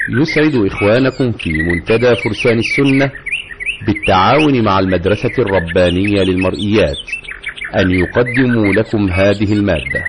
يسعد إخوانكم في منتدى فرسان السنة بالتعاون مع المدرسة الربانية للمرئيات أن يقدموا لكم هذه المادة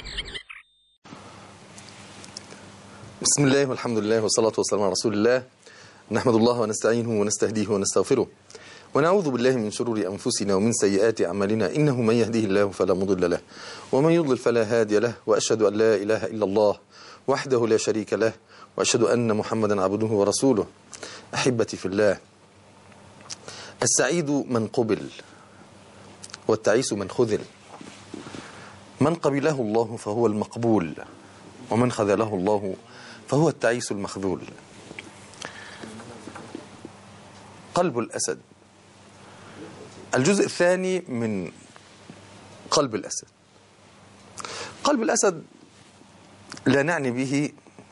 بسم الله والحمد لله والصلاة والسلام على رسول الله نحمد الله ونستعينه ونستهديه ونستغفره ونعوذ بالله من شرور أنفسنا ومن سيئات أعمالنا إنه من يهديه الله فلا مضل له ومن يضلل فلا هادي له وأشهد أن لا إله إلا الله وحده لا شريك له وأشهد أن محمدا عبده ورسوله أحبتي في الله السعيد من قبل والتعيس من خذل من قبله الله فهو المقبول ومن خذله الله فهو التعيس المخذول قلب الأسد الجزء الثاني من قلب الأسد قلب الأسد لا نعني به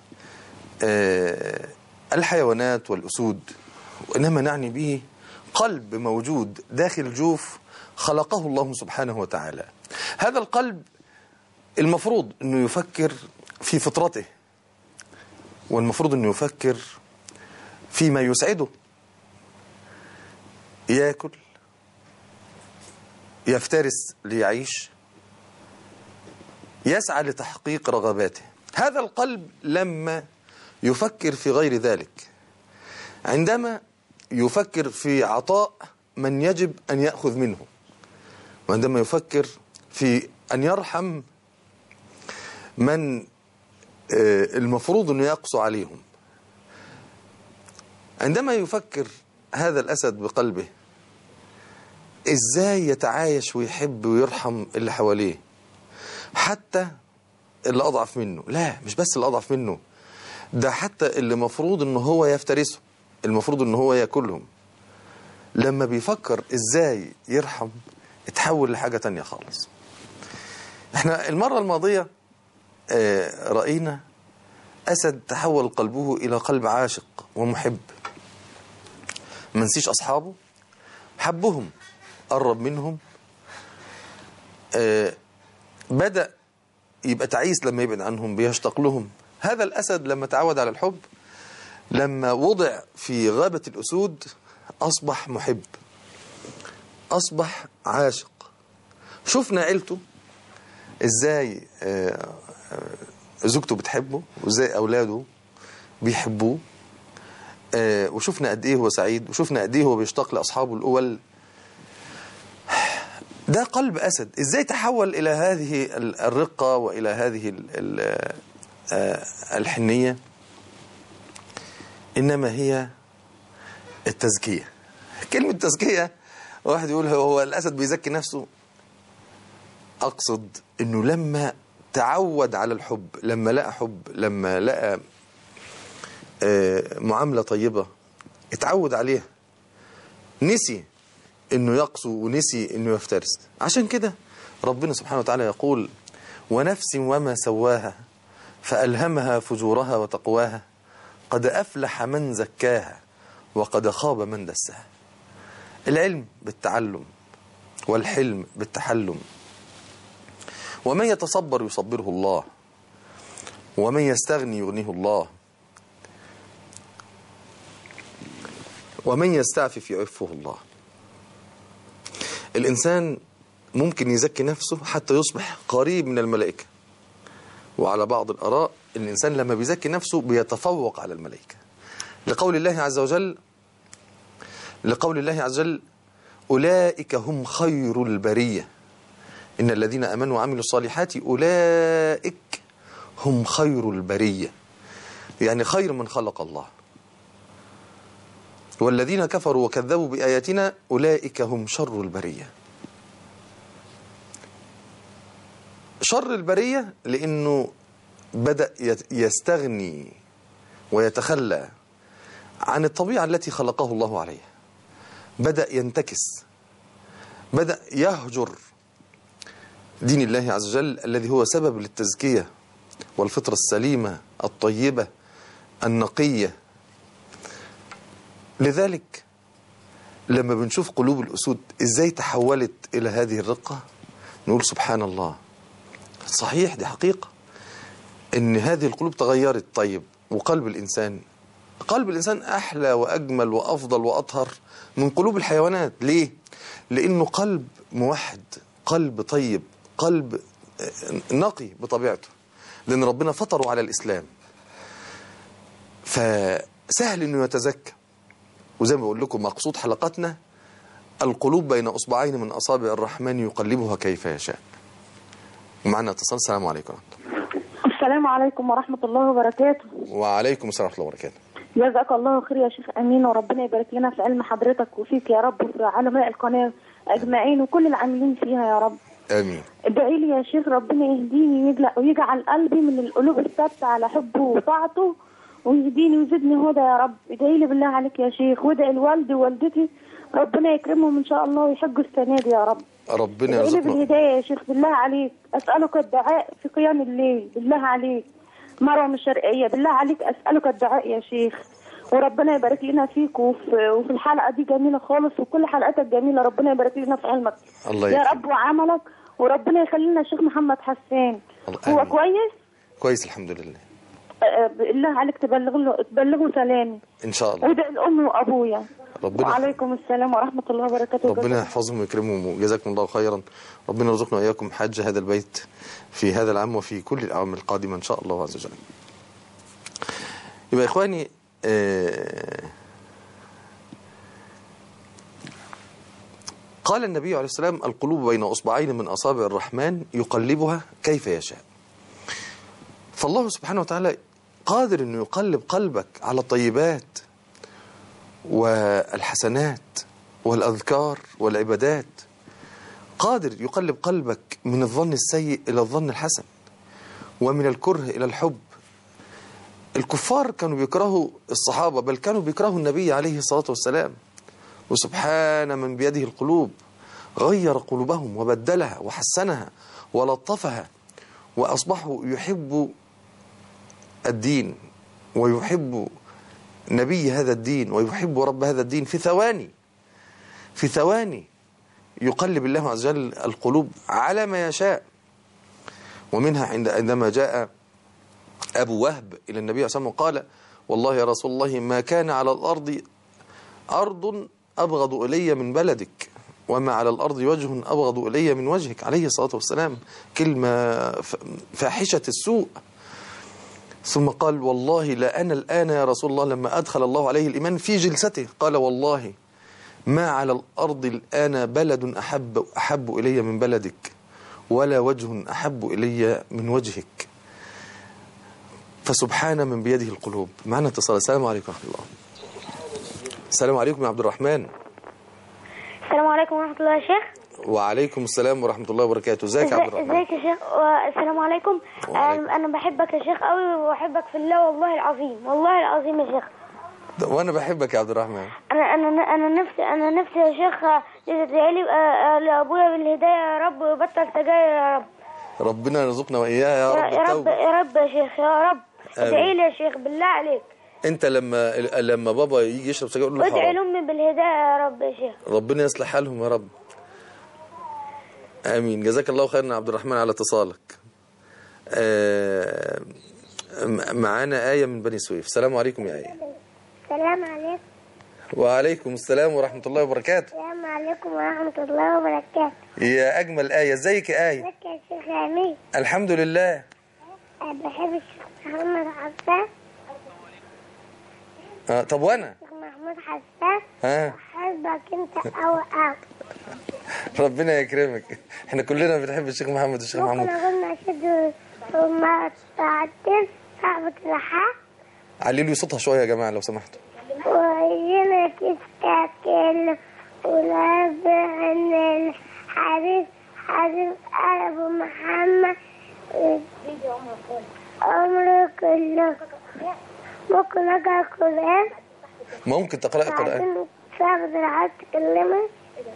الحيوانات والأسود وإنما نعني به قلب موجود داخل الجوف خلقه الله سبحانه وتعالى هذا القلب المفروض أنه يفكر في فطرته والمفروض أنه يفكر فيما يسعده ياكل يفترس ليعيش يسعى لتحقيق رغباته هذا القلب لما يفكر في غير ذلك عندما يفكر في عطاء من يجب أن يأخذ منه وعندما يفكر في أن يرحم من المفروض أنه يقسو عليهم عندما يفكر هذا الأسد بقلبه إزاي يتعايش ويحب ويرحم اللي حواليه حتى اللي أضعف منه لا مش بس اللي أضعف منه ده حتى اللي مفروض أنه هو يفترسه المفروض أنه هو يأكلهم لما بيفكر إزاي يرحم اتحول لحاجة تانية خالص احنا المرة الماضية اه رأينا أسد تحول قلبه إلى قلب عاشق ومحب منسيش أصحابه حبهم قرب منهم اه بدأ يبقى تعيس لما يبعد عنهم بيشتاق لهم هذا الأسد لما تعود على الحب لما وضع في غابة الأسود أصبح محب أصبح عاشق شفنا عيلته إزاي زوجته بتحبه وإزاي أولاده بيحبوه وشفنا قد إيه هو سعيد وشفنا قد إيه هو بيشتاق لأصحابه الأول ده قلب أسد إزاي تحول إلى هذه الرقة وإلى هذه الحنية إنما هي التزكية كلمة تزكية واحد يقول هو الأسد بيزكي نفسه أقصد أنه لما تعود على الحب لما لقى حب لما لقى معاملة طيبة اتعود عليها نسي انه يقسو ونسي انه يفترس عشان كده ربنا سبحانه وتعالى يقول ونفس وما سواها فألهمها فجورها وتقواها قد أفلح من زكاها وقد خاب من دساها العلم بالتعلم والحلم بالتحلم ومن يتصبر يصبره الله ومن يستغني يغنيه الله ومن يستعفف يعفه الله الإنسان ممكن يزكي نفسه حتى يصبح قريب من الملائكة وعلى بعض الأراء الإنسان لما بيزكي نفسه بيتفوق على الملائكة لقول الله عز وجل لقول الله عز وجل أولئك هم خير البرية إن الذين أمنوا وعملوا الصالحات أولئك هم خير البرية يعني خير من خلق الله والذين كفروا وكذبوا بآياتنا أولئك هم شر البرية شر البرية لأنه بدأ يستغني ويتخلى عن الطبيعة التي خلقه الله عليها بدأ ينتكس بدأ يهجر دين الله عز وجل الذي هو سبب للتزكية والفطرة السليمة الطيبة النقية لذلك لما بنشوف قلوب الأسود إزاي تحولت إلى هذه الرقة نقول سبحان الله صحيح دي حقيقة إن هذه القلوب تغيرت طيب وقلب الإنسان قلب الإنسان أحلى وأجمل وأفضل وأطهر من قلوب الحيوانات ليه؟ لأنه قلب موحد قلب طيب قلب نقي بطبيعته لأن ربنا فطره على الإسلام فسهل أنه يتزكى وزي ما بقول لكم مقصود حلقتنا القلوب بين أصبعين من أصابع الرحمن يقلبها كيف يشاء ومعنا اتصال السلام عليكم السلام عليكم ورحمة الله وبركاته وعليكم السلام ورحمة الله وبركاته جزاك الله خير يا شيخ أمين وربنا يبارك لنا في علم حضرتك وفيك يا رب وفي علماء القناة أجمعين وكل العاملين فيها يا رب آمين ادعي لي يا شيخ ربنا يهديني ويجل- ويجعل قلبي من القلوب الثابتة على حبه وطاعته ويهديني ويزيدني هدى يا رب ادعي لي بالله عليك يا شيخ وادعي لوالدي ووالدتي ربنا يكرمهم ان شاء الله ويحجوا السنة دي يا رب ربنا ادعي لي يرزقنا بالهداية يا شيخ بالله عليك أسألك الدعاء في قيام الليل بالله عليك مروة من الشرقية بالله عليك أسألك الدعاء يا شيخ وربنا يبارك لنا فيك وفي, وفي الحلقة دي جميلة خالص وكل حلقاتك جميلة ربنا يبارك لنا في علمك الله يا يكرمك. رب وعملك وربنا يخلي لنا الشيخ محمد حسان الله- هو آمين. كويس كويس الحمد لله آه، بالله عليك تبلغ له تبلغه سلامي إن شاء الله وادعي لأمي وأبويا ربنا وعليكم السلام ورحمة الله وبركاته ربنا يحفظهم ويكرمهم وجزاكم الله خيرا ربنا يرزقنا وإياكم حج هذا البيت في هذا العام وفي كل الأعوام القادمة إن شاء الله عز وجل يبقى يا إخواني آه، قال النبي عليه السلام القلوب بين أصبعين من أصابع الرحمن يقلبها كيف يشاء فالله سبحانه وتعالى قادر أنه يقلب قلبك على الطيبات والحسنات والأذكار والعبادات قادر يقلب قلبك من الظن السيء إلى الظن الحسن ومن الكره إلى الحب الكفار كانوا بيكرهوا الصحابة بل كانوا بيكرهوا النبي عليه الصلاة والسلام وسبحان من بيده القلوب غير قلوبهم وبدلها وحسنها ولطفها وأصبحوا يحبوا الدين ويحب نبي هذا الدين ويحب رب هذا الدين في ثواني في ثواني يقلب الله عز وجل القلوب على ما يشاء ومنها عند عندما جاء أبو وهب إلى النبي صلى الله عليه وسلم وقال والله يا رسول الله ما كان على الأرض أرض أبغض إلي من بلدك وما على الأرض وجه أبغض إلي من وجهك عليه الصلاة والسلام كلمة ف- فاحشة السوء ثم قال والله لا أنا الآن يا رسول الله لما أدخل الله عليه الإيمان في جلسته قال والله ما على الأرض الآن بلد أحب, أحب إلي من بلدك ولا وجه أحب إلي من وجهك فسبحان من بيده القلوب معنا اتصال السلام عليكم ورحمة الله السلام عليكم يا عبد الرحمن السلام عليكم ورحمة الله يا شيخ وعليكم السلام ورحمة الله وبركاته ازيك يا عبد ازاي- الرحمن ازيك يا شيخ السلام عليكم وعليكم. انا أنا بحبك يا شيخ قوي وبحبك في الله والله العظيم والله العظيم يا شيخ ده- وانا بحبك يا عبد الرحمن انا انا انا نفسي انا نفسي يا شيخ تدعي لي آه، آه، لابويا بالهدايه يا رب ويبطل سجاير يا رب ربنا يرزقنا واياه يا رب يا رب التوبة يا رب يا شيخ يا رب آمين. ادعي لي يا شيخ بالله عليك انت لما لما بابا يجي يشرب سجاير قول له وادعي حرام لامي بالهدايه يا رب يا شيخ ربنا يصلح حالهم يا رب امين جزاك الله خيرا يا عبد الرحمن على اتصالك آه، م- معانا آية من بني سويف السلام عليكم يا آية السلام عليكم وعليكم السلام ورحمة الله وبركاته السلام عليكم ورحمه الله وبركاته يا أجمل آية ازيك يا آية ازيك يا شيخ امين الحمد لله أنا بحب الشيخ محمد حسان آه طب وأنا الشيخ محمود حسان ها بحبك انت أوي أوي ربنا يكرمك احنا كلنا بنحب الشيخ محمد والشيخ ممكن محمود أقول نشيد وما تعدل صعبة الحق عللوا صوتها شوية يا جماعة لو سمحتوا وهنا تستكل ونبع ان الحبيب حبيب أبو محمد عمره كله ممكن أقرأ القرآن ممكن تقرأ القرآن بعدين تاخد العاد تكلمه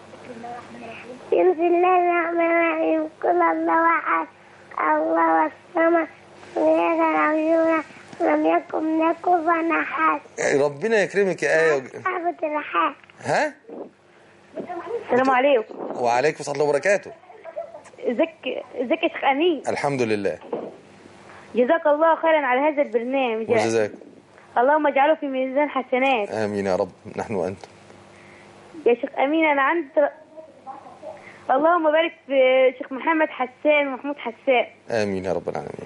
بسم الله الرحمن الرحيم قل الله أحد الله الصمد لم يكن له لم يكن له كفوا أحد ربنا يكرمك يا آية صعبة الرحاب ها السلام عليكم وعليكم ورحمة الله وبركاته ازيك ازيك يا شيخ امين الحمد لله جزاك الله خيرا على هذا البرنامج وجزاك اللهم اجعله في ميزان حسنات آمين يا رب نحن وأنت يا شيخ أمين أنا عندي اللهم بارك في شيخ محمد حسان ومحمود حسان آمين يا رب العالمين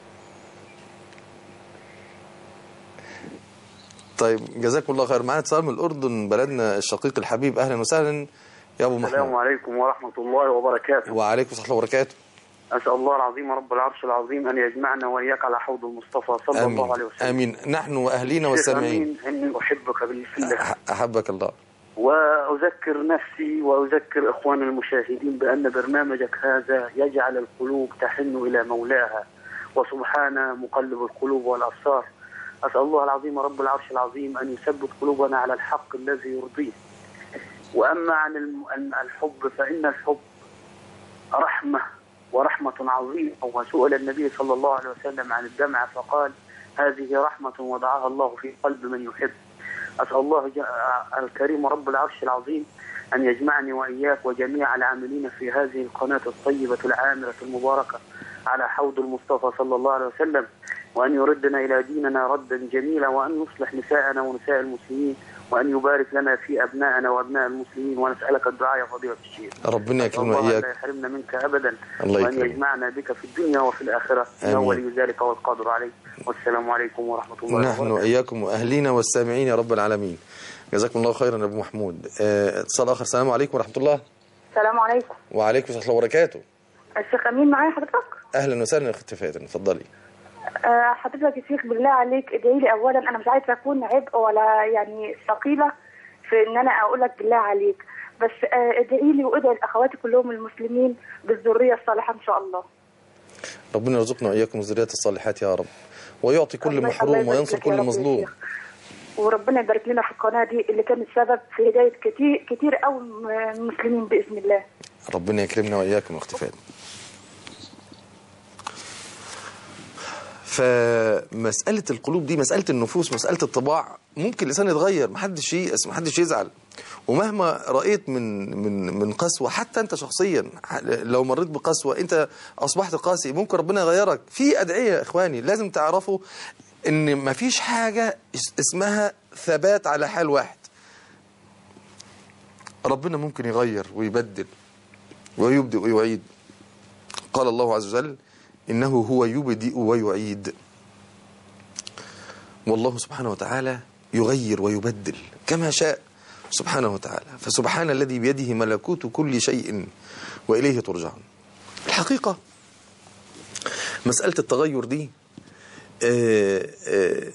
طيب جزاكم الله خير معانا اتصال من الأردن بلدنا الشقيق الحبيب أهلا وسهلا يا أبو السلام محمود عليكم ورحمة الله وبركاته وعليكم السلام وبركاته أسأل الله العظيم رب العرش العظيم أن يجمعنا وإياك على حوض المصطفى صلى الله عليه آمين وسلم آمين نحن وأهلينا شيخ والسامعين أمين إني أحبك بالله أح- أحبك الله وأذكر نفسي وأذكر إخوان المشاهدين بأن برنامجك هذا يجعل القلوب تحن إلى مولاها وسبحان مقلب القلوب والأبصار أسأل الله العظيم رب العرش العظيم أن يثبت قلوبنا على الحق الذي يرضيه وأما عن الم- عن الحب فإن الحب رحمة ورحمة عظيمة وسئل النبي صلى الله عليه وسلم عن الدمع فقال هذه رحمة وضعها الله في قلب من يحب أسأل الله ج- الكريم رب العرش العظيم أن يجمعني وإياك وجميع العاملين في هذه القناة الطيبة العامرة المباركة على حوض المصطفى صلى الله عليه وسلم وأن يردنا إلى ديننا ردا جميلا وأن يصلح نساءنا ونساء المسلمين وأن يبارك لنا في أبنائنا وأبناء المسلمين ونسألك الدعاء يا فضيلة الشيخ ربنا يكرمنا الله لا إياك يحرمنا منك أبدا الله وأن يكرمك. يجمعنا بك في الدنيا وفي الآخرة إنه آمين. ولي ذلك والقادر عليه والسلام عليكم ورحمة الله نحن وبركاته وإياكم وأهلينا والسامعين يا رب العالمين جزاكم الله خيرا يا أبو محمود آه، اتصال آخر السلام عليكم ورحمة الله السلام عليكم وعليكم السلام وبركاته الشيخ امين معايا حضرتك أهلا وسهلا يا أختي فاتن اتفضلي آه، حضرتك يا شيخ بالله عليك ادعي لي اولا انا مش عايزه اكون عبء ولا يعني ثقيله في ان انا اقول لك بالله عليك بس آه، ادعي لي وادعي لاخواتي كلهم المسلمين بالذريه الصالحه ان شاء الله ربنا يرزقنا وإياكم الذريات الصالحات يا رب ويعطي كل الله- الله محروم يبارك وينصر لك كل يا رب يا مظلوم شيخ. وربنا يبارك لنا في القناه دي اللي كانت سبب في هدايه كتير كتير قوي من المسلمين باذن الله ربنا يكرمنا وإياكم يا أختي فاتن فمسألة القلوب دي مسألة النفوس مسألة الطباع ممكن الإنسان يتغير محدش ييأس محدش يزعل ومهما رأيت من من من قسوة حتى أنت شخصيا لو مريت بقسوة أنت أصبحت قاسي ممكن ربنا يغيرك في أدعية يا إخواني لازم تعرفوا إن مفيش حاجة اس- اسمها ثبات على حال واحد ربنا ممكن يغير ويبدل ويبدئ ويعيد قال الله عز وجل إنه هو يبدئ ويعيد والله سبحانه وتعالى يغير ويبدل كما شاء سبحانه وتعالى فسبحان الذي بيده ملكوت كل شيء وإليه ترجعون الحقيقة مسألة التغير دي آه، آه،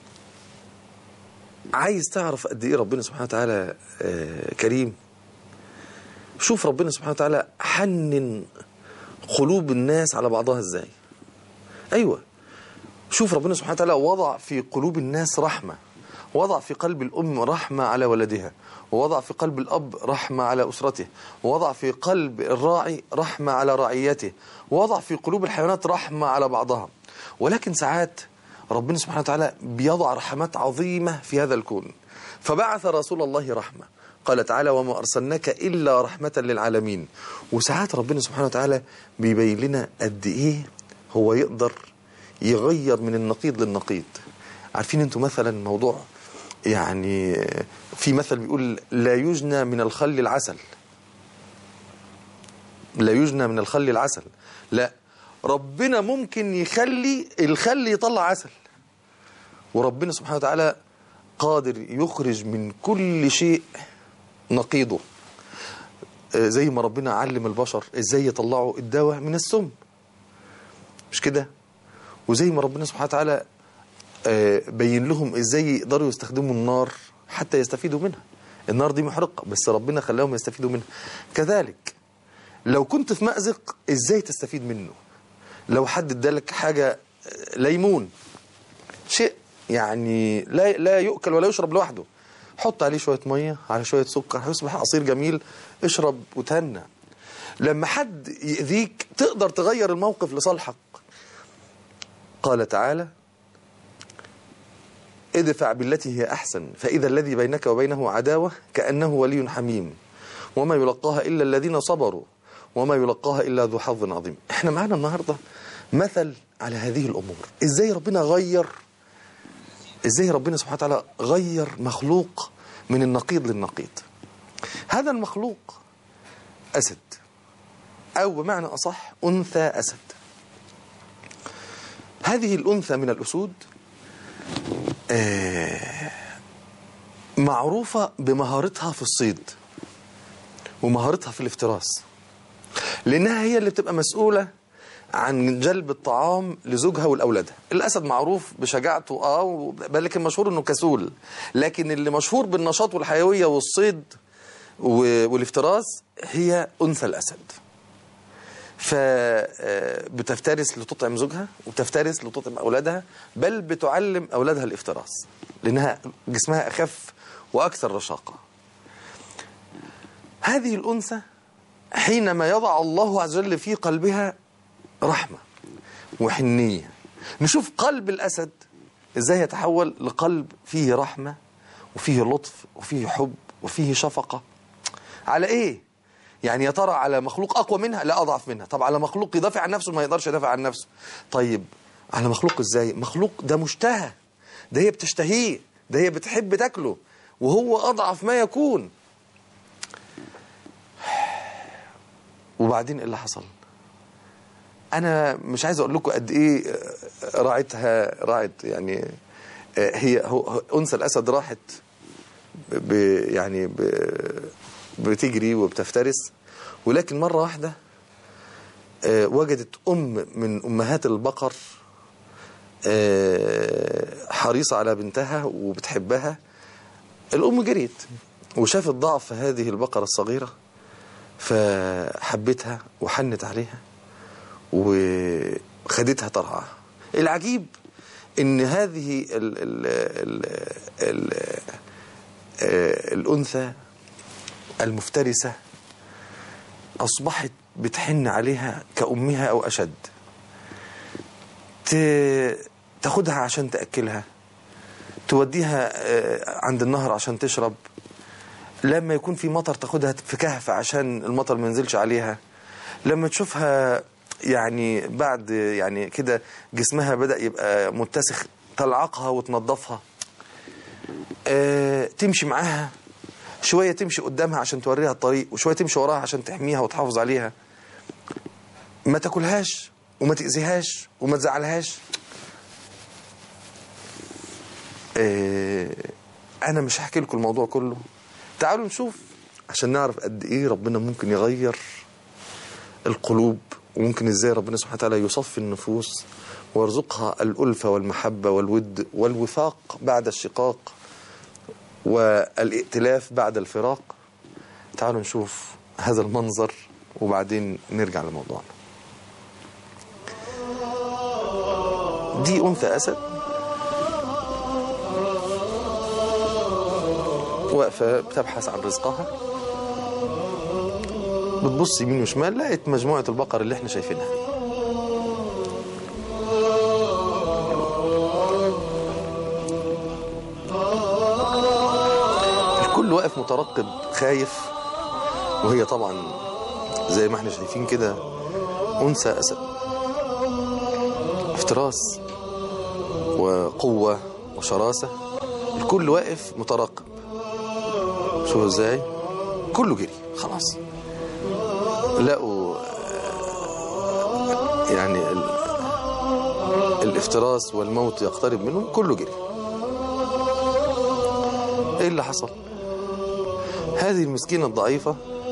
عايز تعرف قد ايه ربنا سبحانه وتعالى آه، كريم شوف ربنا سبحانه وتعالى حنن قلوب الناس على بعضها ازاي ايوه شوف ربنا سبحانه وتعالى وضع في قلوب الناس رحمه وضع في قلب الام رحمه على ولدها ووضع في قلب الاب رحمه على اسرته ووضع في قلب الراعي رحمه على رعيته ووضع في قلوب الحيوانات رحمه على بعضها ولكن ساعات ربنا سبحانه وتعالى بيضع رحمات عظيمه في هذا الكون فبعث رسول الله رحمه قال تعالى وما أرسلناك إلا رحمة للعالمين وساعات ربنا سبحانه وتعالى بيبين لنا قد إيه هو يقدر يغير من النقيض للنقيض عارفين انتوا مثلا موضوع يعني في مثل بيقول لا يجنى من الخل العسل لا يجنى من الخل العسل لا ربنا ممكن يخلي الخل يطلع عسل وربنا سبحانه وتعالى قادر يخرج من كل شيء نقيضه آه، زي ما ربنا علم البشر ازاي يطلعوا الدواء من السم مش كده وزي ما ربنا سبحانه وتعالى آه، بين لهم ازاي يقدروا يستخدموا النار حتى يستفيدوا منها النار دي محرقة بس ربنا خلاهم يستفيدوا منها كذلك لو كنت في مأزق ازاي تستفيد منه لو حد ادالك حاجة آه، ليمون شيء يعني لا لا يؤكل ولا يشرب لوحده حط عليه شوية مية على شوية سكر هيصبح عصير جميل اشرب وتهنى لما حد يأذيك تقدر تغير الموقف لصالحك قال تعالى ادفع بالتي هي أحسن فإذا الذي بينك وبينه عداوة كأنه ولي حميم وما يلقاها إلا الذين صبروا وما يلقاها إلا ذو حظ عظيم احنا معانا النهاردة مثل على هذه الأمور ازاي ربنا غير ازاي ربنا سبحانه وتعالى غير مخلوق من النقيض للنقيض هذا المخلوق أسد أو بمعنى أصح أنثى أسد هذه الأنثى من الأسود آه، معروفة بمهارتها في الصيد ومهارتها في الافتراس لأنها هي اللي بتبقى مسؤولة عن جلب الطعام لزوجها ولأولادها الأسد معروف بشجاعته آه بل لكن مشهور أنه كسول لكن اللي مشهور بالنشاط والحيوية والصيد و- والافتراس هي أنثى الأسد فبتفترس لتطعم زوجها وبتفترس لتطعم أولادها بل بتعلم أولادها الافتراس لأنها جسمها أخف وأكثر رشاقة هذه الأنثى حينما يضع الله عز وجل في قلبها رحمة وحنية نشوف قلب الأسد إزاي يتحول لقلب فيه رحمة وفيه لطف وفيه حب وفيه شفقة على إيه؟ يعني يا ترى على مخلوق أقوى منها لا أضعف منها طب على مخلوق يدافع عن نفسه ما يقدرش يدافع عن نفسه طيب على مخلوق إزاي مخلوق ده مشتهى ده هي بتشتهيه ده هي بتحب تاكله وهو أضعف ما يكون وبعدين إيه اللي حصل انا مش عايز اقول لكم قد ايه آه، راعتها راعت يعني آه، هي هو هو- انثى الاسد راحت ب يعني ب بتجري وبتفترس ولكن مره واحده آه، وجدت ام من امهات البقر آه، حريصه على بنتها وبتحبها الام جريت وشافت ضعف هذه البقره الصغيره فحبتها وحنت عليها وخدتها ترعاها العجيب ان هذه ال ال ال ال آه، الانثى المفترسه اصبحت بتحن عليها كامها او اشد ت- تاخدها عشان تاكلها توديها آه، عند النهر عشان تشرب لما يكون في مطر تاخدها في كهف عشان المطر ما ينزلش عليها لما تشوفها يعني بعد يعني كده جسمها بدأ يبقى متسخ تلعقها وتنظفها آه تمشي معاها شوية تمشي قدامها عشان توريها الطريق وشوية تمشي وراها عشان تحميها وتحافظ عليها ما تاكلهاش وما تأذيهاش وما تزعلهاش آه انا مش هحكي لكم الموضوع كله تعالوا نشوف عشان نعرف قد ايه ربنا ممكن يغير القلوب وممكن ازاي ربنا سبحانه وتعالى يصفي النفوس ويرزقها الألفة والمحبة والود والوفاق بعد الشقاق والائتلاف بعد الفراق تعالوا نشوف هذا المنظر وبعدين نرجع لموضوعنا دي أنثى أسد واقفة بتبحث عن رزقها بتبص يمين وشمال لقيت مجموعة البقر اللي احنا شايفينها دي الكل واقف مترقب خايف وهي طبعا زي ما احنا شايفين كده أنثى أسد افتراس وقوة وشراسة الكل واقف مترقب شوفوا ازاي كله جري خلاص لقوا آه، يعني ال- الافتراس والموت يقترب منهم كله جري ايه اللي حصل هذه المسكينة الضعيفة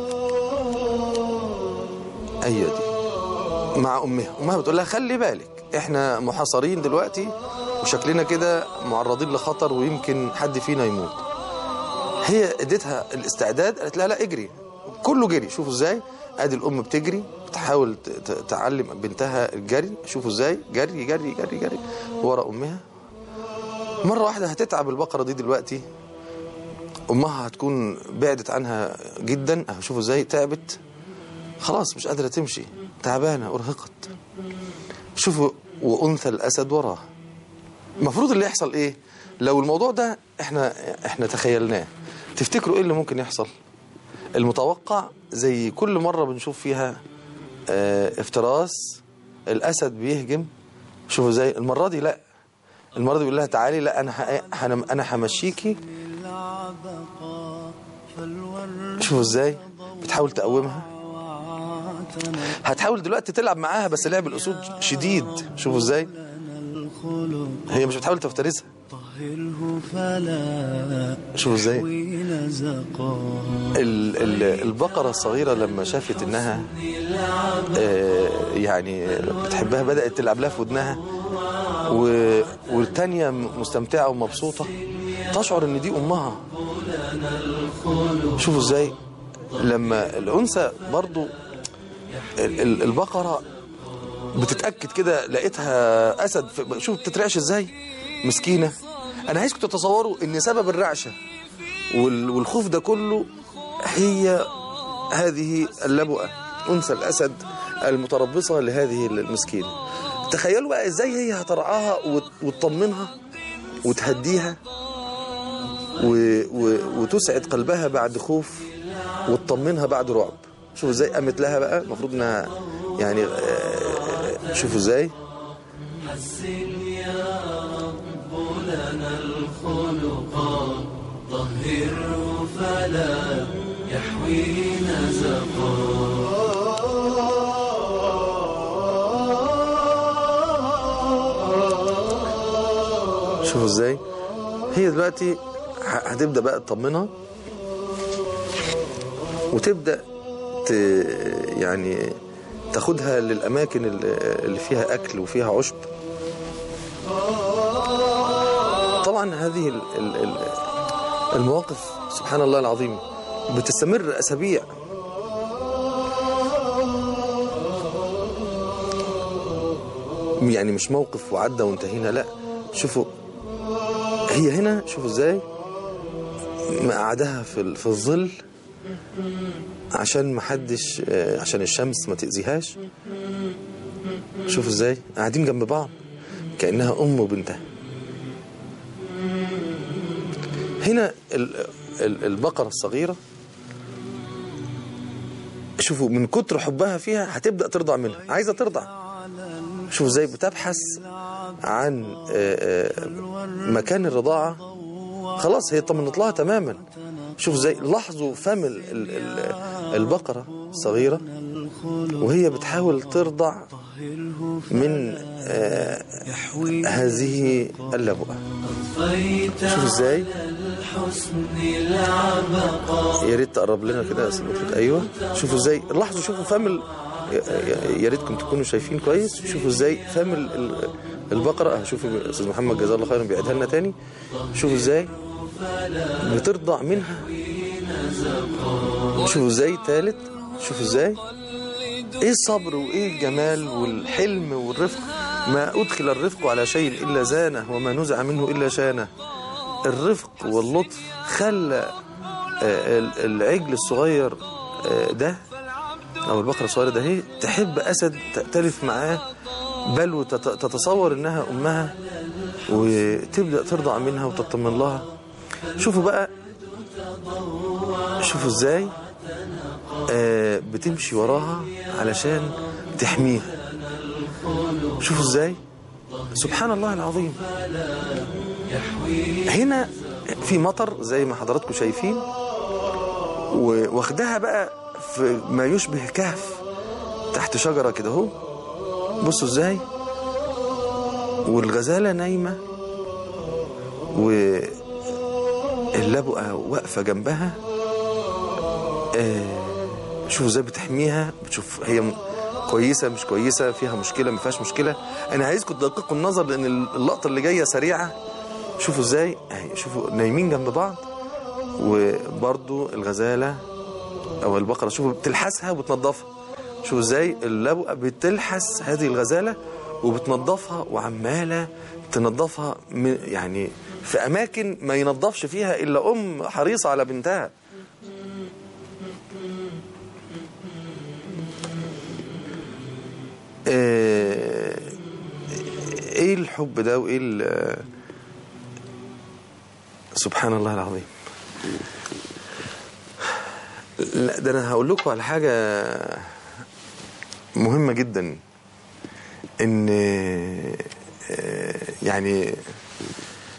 ايوه دي مع امها امها بتقول لها خلي بالك احنا محاصرين دلوقتي وشكلنا كده معرضين لخطر ويمكن حد فينا يموت هي اديتها الاستعداد قالت لها لا اجري كله جري شوفوا ازاي ادي الام بتجري بتحاول ت- ت- تعلم بنتها الجري شوفوا ازاي جري جري جري جري ورا امها مره واحده هتتعب البقره دي دلوقتي امها هتكون بعدت عنها جدا اهو شوفوا ازاي تعبت خلاص مش قادره تمشي تعبانه ارهقت شوفوا وانثى الاسد وراها المفروض اللي يحصل ايه لو الموضوع ده احنا احنا تخيلناه تفتكروا ايه اللي ممكن يحصل المتوقع زي كل مرة بنشوف فيها اه افتراس الاسد بيهجم شوفوا زي المرة دي لا المره دي بيقول لها تعالي لا انا ح- انا انا همشيكي شوفوا ازاي بتحاول تقومها هتحاول دلوقتي تلعب معاها بس لعب الاسود شديد شوفوا ازاي هي مش بتحاول تفترسها شوفوا ازاي ال- ال- البقرة الصغيرة لما شافت انها آه، يعني بتحبها بدأت تلعب لها في ودنها و- والتانية مستمتعة ومبسوطة تشعر ان دي امها شوفوا ازاي لما الانثى برضو ال- ال- البقرة بتتأكد كده لقيتها أسد في- شوف بتترعش ازاي مسكينة أنا عايزكم تتصوروا إن سبب الرعشة وال- والخوف ده كله هي هذه اللبؤة أنثى الأسد المتربصة لهذه المسكينة تخيلوا بقى ازاي هي هترعاها وت- وتطمنها وتهديها و... و... وتسعد قلبها بعد خوف وتطمنها بعد رعب شوفوا ازاي قامت لها بقى المفروض انها يعني آه، شوفوا ازاي شوفوا ازاي هي دلوقتي ه- هتبدا بقى تطمنها وتبدا ت... يعني تاخدها للاماكن اللي اللي فيها اكل وفيها عشب طبعا هذه ال- ال- ال- المواقف سبحان الله العظيم بتستمر اسابيع يعني مش موقف وعدى وانتهينا لا شوفوا هي هنا شوفوا ازاي مقعدها في ال- في الظل عشان ما حدش آه، عشان الشمس ما تأذيهاش شوفوا ازاي قاعدين جنب بعض كأنها أم وبنتها هنا ال- ال- البقرة الصغيرة شوفوا من كتر حبها فيها هتبدأ ترضع منها عايزة ترضع شوفوا ازاي بتبحث عن آه، آه، مكان الرضاعة خلاص هي طمنت لها تماما شوف ازاي لاحظوا فم ال- ال- ال- البقرة الصغيرة وهي بتحاول ترضع من آه، هذه اللبؤة شوف ازاي يا ريت تقرب لنا كده يا استاذ مطلق ايوه شوفوا ازاي لاحظوا شوفوا فم ال... يا- يا ريتكم تكونوا شايفين كويس شوفوا ازاي فم ال... ال- البقره أه، شوفوا استاذ محمد جزاه الله خيرا بيعيدها لنا تاني شوفوا ازاي بترضع منها شوفوا ازاي تالت شوفوا ازاي ايه الصبر وايه الجمال والحلم والرفق ما ادخل الرفق على شيء الا زانه وما نزع منه الا شانه الرفق واللطف خلى آه، ال- العجل الصغير آه، ده او البقره الصغيره ده هي تحب اسد تأتلف معاه بل وتتصور انها امها وتبدا ترضع منها وتطمن لها شوفوا بقى شوفوا ازاي آه، بتمشي وراها علشان تحميها شوفوا ازاي سبحان الله العظيم هنا في مطر زي ما حضراتكم شايفين واخدها بقى في ما يشبه كهف تحت شجرة كده اهو بصوا ازاي والغزالة نايمة واللبؤة واقفة جنبها آه شوفوا ازاي بتحميها بتشوف هي م- كويسة مش كويسة فيها مشكلة ما فيهاش مشكلة انا عايزكم تدققوا النظر لان اللقطة اللي جاية سريعة شوفوا ازاي اهي شوفوا نايمين جنب بعض وبرضو الغزالة او البقرة شوفوا بتلحسها وبتنظفها شوفوا ازاي اللبؤة بتلحس هذه الغزالة وبتنظفها وعمالة تنظفها م- يعني في اماكن ما ينظفش فيها الا ام حريصة على بنتها آه، ايه الحب ده وايه ال- سبحان الله العظيم لا ده انا هقول لكم على حاجه مهمه جدا ان آه، يعني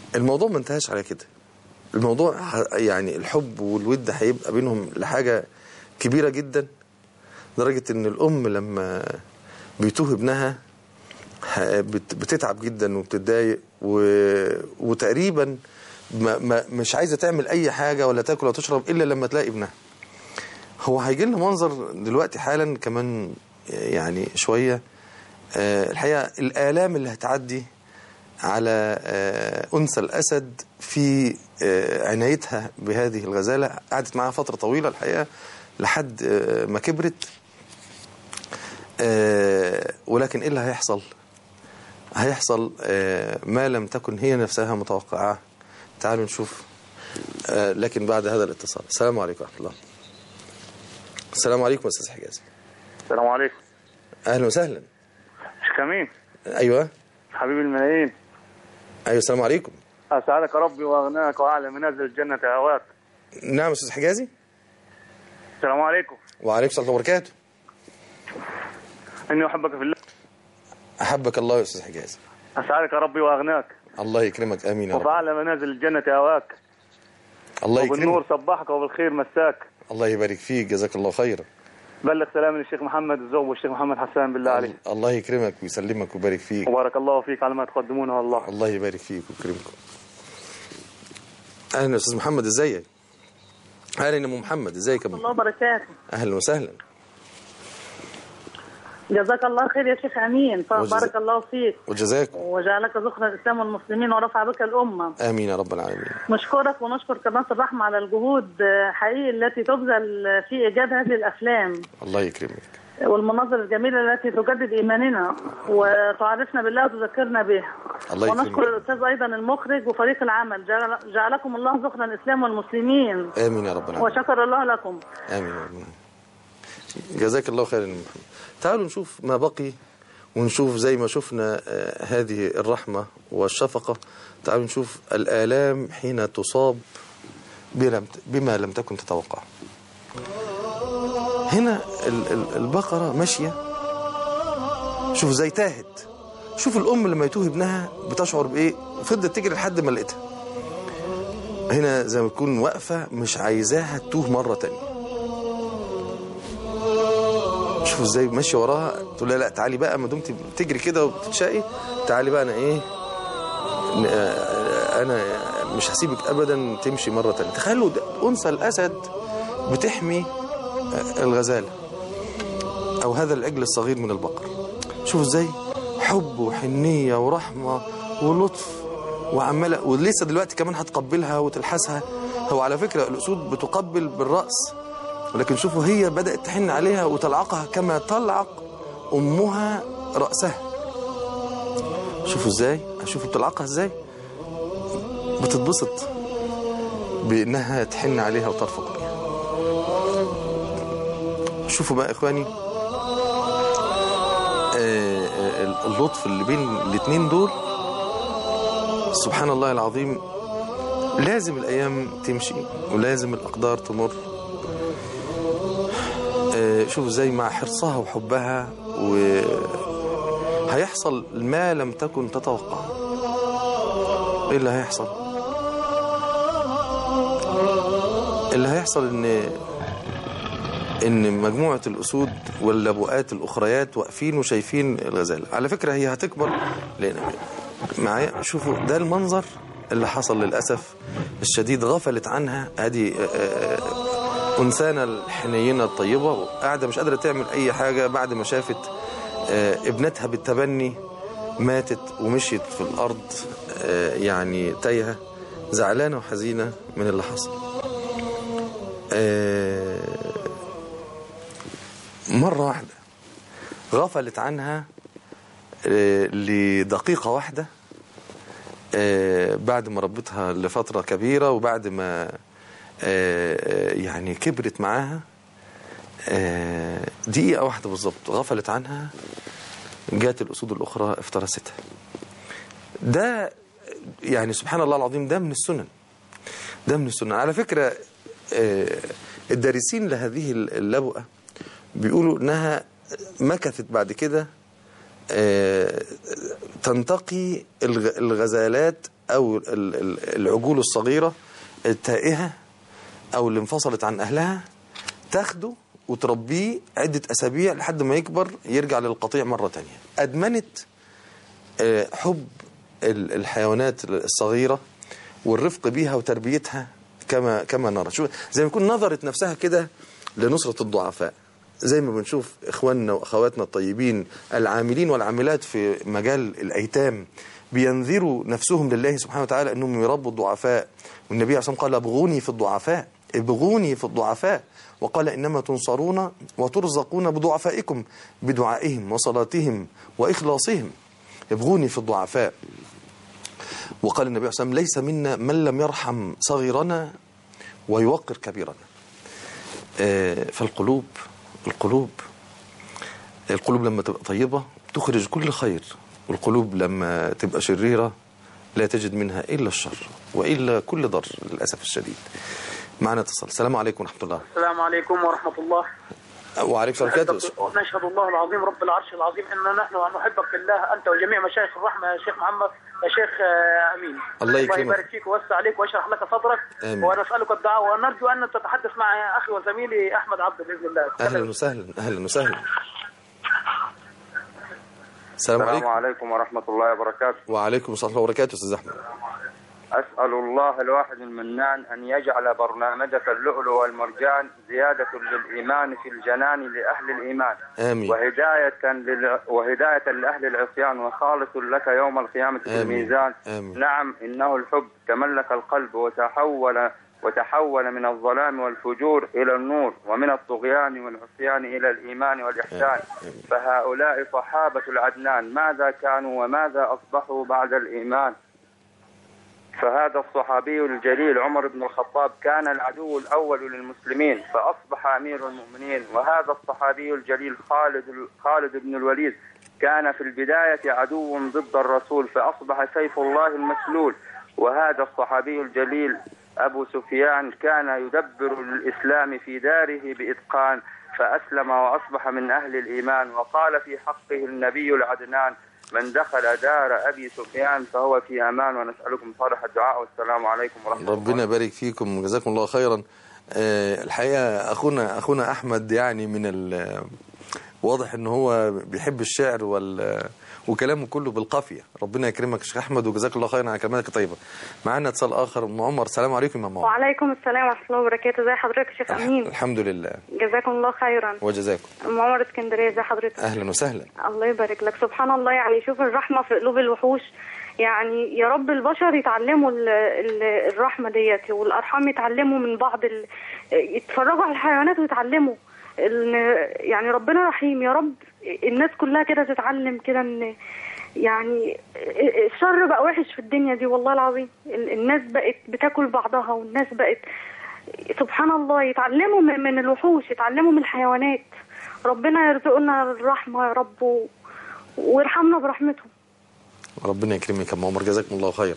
الموضوع ما انتهاش على كده الموضوع ه- يعني الحب والود هيبقى بينهم لحاجة كبيرة جدا لدرجة ان الام لما بيتوه ابنها ه- بت- بتتعب جدا وبتتضايق و... وتقريبا ما... ما مش عايزة تعمل اي حاجة ولا تاكل ولا تشرب الا لما تلاقي ابنها هو هيجي لنا منظر دلوقتي حالا كمان يعني شوية آه، الحقيقة الآلام اللي هتعدي على آه، أنثى الأسد في آه، عنايتها بهذه الغزالة قعدت معاها فترة طويلة الحقيقة لحد آه، ما كبرت آه، ولكن إيه اللي هيحصل هيحصل آه، ما لم تكن هي نفسها متوقعة تعالوا نشوف آه، لكن بعد هذا الاتصال السلام عليكم ورحمة الله السلام عليكم أستاذ حجازي السلام عليكم أهلا وسهلا شيخ امين أيوة حبيب الملايين أيوة السلام عليكم اسعدك ربي واغناك واعلى منازل الجنه هواك نعم أستاذ حجازي السلام عليكم وعليكم السلام وبركاته اني احبك في الله أحبك الله يا أستاذ حجازي اسعدك ربي واغناك الله يكرمك آمين يا وفي رب اعلى منازل الجنه هواك الله وبالنور يكرمك صبحك وبالخير مساك الله يبارك فيك جزاك الله خيرا بلغ سلام للشيخ محمد الزوب والشيخ محمد حسان بالله عليه الله يكرمك ويسلمك ويبارك فيك وبارك الله فيك على ما تقدمونه والله الله يبارك فيك ويكرمكم اهلا يا استاذ محمد ازيك اهلا يا ام محمد ازيك يا أم- الله وبركاته اهلا وسهلا جزاك الله خير يا شيخ امين وجزا- فبارك الله فيك وجزاك وجعلك ذخر الاسلام والمسلمين ورفع بك الامه امين يا رب العالمين نشكرك ونشكر قناه الرحمه على الجهود آه، حقيقي التي تبذل في ايجاد هذه الافلام الله يكرمك والمناظر الجميله التي تجدد ايماننا وتعرفنا بالله وتذكرنا به الله ونشكر يكرمك الاستاذ ايضا المخرج وفريق العمل جعل جعلكم الله ذخر الاسلام والمسلمين امين يا رب العالمين وشكر الله لكم امين يا رب جزاك الله خيرا يا أم محمد تعالوا نشوف ما بقي ونشوف زي ما شفنا آه، هذه الرحمة والشفقة تعالوا نشوف الآلام حين تصاب بلم- بما لم تكن تتوقع هنا ال- ال- البقرة ماشية شوف زي تاهت شوف الأم لما يتوه ابنها بتشعر بإيه وفضلت تجري لحد ما لقيتها هنا زي ما تكون واقفة مش عايزاها تتوه مرة تانية شوفوا ازاي ماشيه وراها تقول لها لا تعالي بقى ما دمتي بتجري كده وبتتشقي تعالي بقى انا ايه ن- آه، انا مش هسيبك ابدا تمشي مره تانية تخيلوا ده انثى الاسد بتحمي آه، الغزاله او هذا العجل الصغير من البقر شوفوا ازاي حب وحنيه ورحمه ولطف وعماله ولسه دلوقتي كمان هتقبلها وتلحسها هو على فكره الاسود بتقبل بالراس ولكن شوفوا هي بدأت تحن عليها وتلعقها كما تلعق أمها رأسها شوفوا ازاي شوفوا بتلعقها ازاي بتتبسط بأنها تحن عليها وترفق بيها شوفوا بقى إخواني آه، آه، اللطف اللي بين الاتنين دول سبحان الله العظيم لازم الأيام تمشي ولازم الأقدار تمر آه، شوف زي مع حرصها وحبها و هيحصل ما لم تكن تتوقع ايه اللي هيحصل اللي هيحصل ان ان مجموعة الاسود واللبؤات الاخريات واقفين وشايفين الغزالة على فكرة هي هتكبر لان معايا شوفوا ده المنظر اللي حصل للأسف الشديد غفلت عنها هذه آه، آه، أنثانا الحنينة الطيبة قاعدة مش قادرة تعمل أي حاجة بعد ما شافت آه، ابنتها بالتبني ماتت ومشيت في الأرض آه، يعني تايهة زعلانة وحزينة من اللي حصل آه، مرة واحدة غفلت عنها آه، لدقيقة واحدة آه، بعد ما ربتها لفترة كبيرة وبعد ما آه، آه، يعني كبرت معاها آه، دقيقة واحدة بالظبط غفلت عنها جات الأسود الأخرى افترستها ده يعني سبحان الله العظيم ده من السنن ده من السنن على فكرة آه، الدارسين لهذه اللبؤة بيقولوا انها مكثت بعد كده آه، تنتقي الغ- الغزالات أو ال- ال- العجول الصغيرة التائهة أو اللي انفصلت عن أهلها تاخده وتربيه عدة أسابيع لحد ما يكبر يرجع للقطيع مرة تانية أدمنت آه، حب ال- الحيوانات الصغيرة والرفق بيها وتربيتها كما كما نرى شوف زي ما يكون نظرت نفسها كده لنصرة الضعفاء زي ما بنشوف إخواننا وأخواتنا الطيبين العاملين والعاملات في مجال الأيتام بينذروا نفسهم لله سبحانه وتعالى أنهم يربوا الضعفاء والنبي عليه الصلاة والسلام قال ابغوني في الضعفاء ابغوني في الضعفاء وقال إنما تنصرون وترزقون بضعفائكم بدعائهم وصلاتهم وإخلاصهم ابغوني في الضعفاء وقال النبي صلى الله عليه وسلم ليس منا من لم يرحم صغيرنا ويوقر كبيرنا آه، فالقلوب القلوب القلوب لما تبقى طيبة تخرج كل خير والقلوب لما تبقى شريرة لا تجد منها إلا الشر وإلا كل ضر للأسف الشديد معنا اتصال السلام عليكم ورحمة الله السلام عليكم ورحمة الله وعليكم السلام ورحمة الله نشهد الله العظيم رب العرش العظيم أن نحن نحبك في الله أنت وجميع مشايخ الرحمة يا شيخ محمد يا شيخ آه، أمين الله يكرمك. الله يبارك فيك ويوسع عليك ويشرح لك صدرك آمين. ونسألك الدعاء ونرجو أن تتحدث مع أخي وزميلي أحمد عبد بإذن الله أهلا وسهلا أهلا وسهلا السلام عليكم عليكم ورحمة الله وبركاته وعليكم السلام ورحمة الله وبركاته أستاذ أحمد أسأل الله الواحد المنان أن يجعل برنامجك اللؤلؤ والمرجان زيادة للإيمان في الجنان لأهل الإيمان آمين. وهداية لل... وهداية لأهل العصيان وخالص لك يوم القيامة في آمين. الميزان آمين. نعم إنه الحب تملك القلب وتحول وتحول من الظلام والفجور إلى النور ومن الطغيان والعصيان إلى الإيمان والإحسان فهؤلاء صحابة العدنان ماذا كانوا وماذا أصبحوا بعد الإيمان فهذا الصحابي الجليل عمر بن الخطاب كان العدو الأول للمسلمين فأصبح أمير المؤمنين وهذا الصحابي الجليل خالد خالد بن الوليد كان في البداية عدو ضد الرسول فأصبح سيف الله المسلول وهذا الصحابي الجليل أبو سفيان كان يدبر للإسلام في داره بإتقان فأسلم وأصبح من أهل الإيمان وقال في حقه النبي العدنان من دخل دار أبي سفيان فهو في أمان ونسألكم صالح الدعاء والسلام عليكم ورحمة الله ربنا يبارك فيكم وجزاكم الله خيرا آه، الحقيقة أخونا أخونا أحمد يعني من ال واضح ان هو بيحب الشعر وال وكلامه كله بالقافيه ربنا يكرمك يا شيخ احمد وجزاك الله خيرا على كلماتك الطيبه معانا اتصال اخر ام عمر السلام عليكم يا ام عمر وعليكم السلام ورحمة الله وبركاته ازي حضرتك يا شيخ أمين الحمد لله جزاكم الله خيرا وجزاكم أم عمر اسكندرية ازي حضرتك اهلا وسهلا الله يبارك لك سبحان الله يعني شوف الرحمة في قلوب الوحوش يعني يا رب البشر يتعلموا ال- ال- الرحمة ديت والأرحام يتعلموا من بعض ال... يتفرجوا على الحيوانات ويتعلموا إن يعني ربنا رحيم يا رب الناس كلها كده تتعلم كده ان يعني الشر بقى وحش في الدنيا دي والله العظيم ال- الناس بقت بتاكل بعضها والناس بقت سبحان الله يتعلموا من من الوحوش يتعلموا من الحيوانات ربنا يرزقنا الرحمة يا رب و- ويرحمنا برحمته ربنا يكرمك يا ام عمر جزاكم الله خير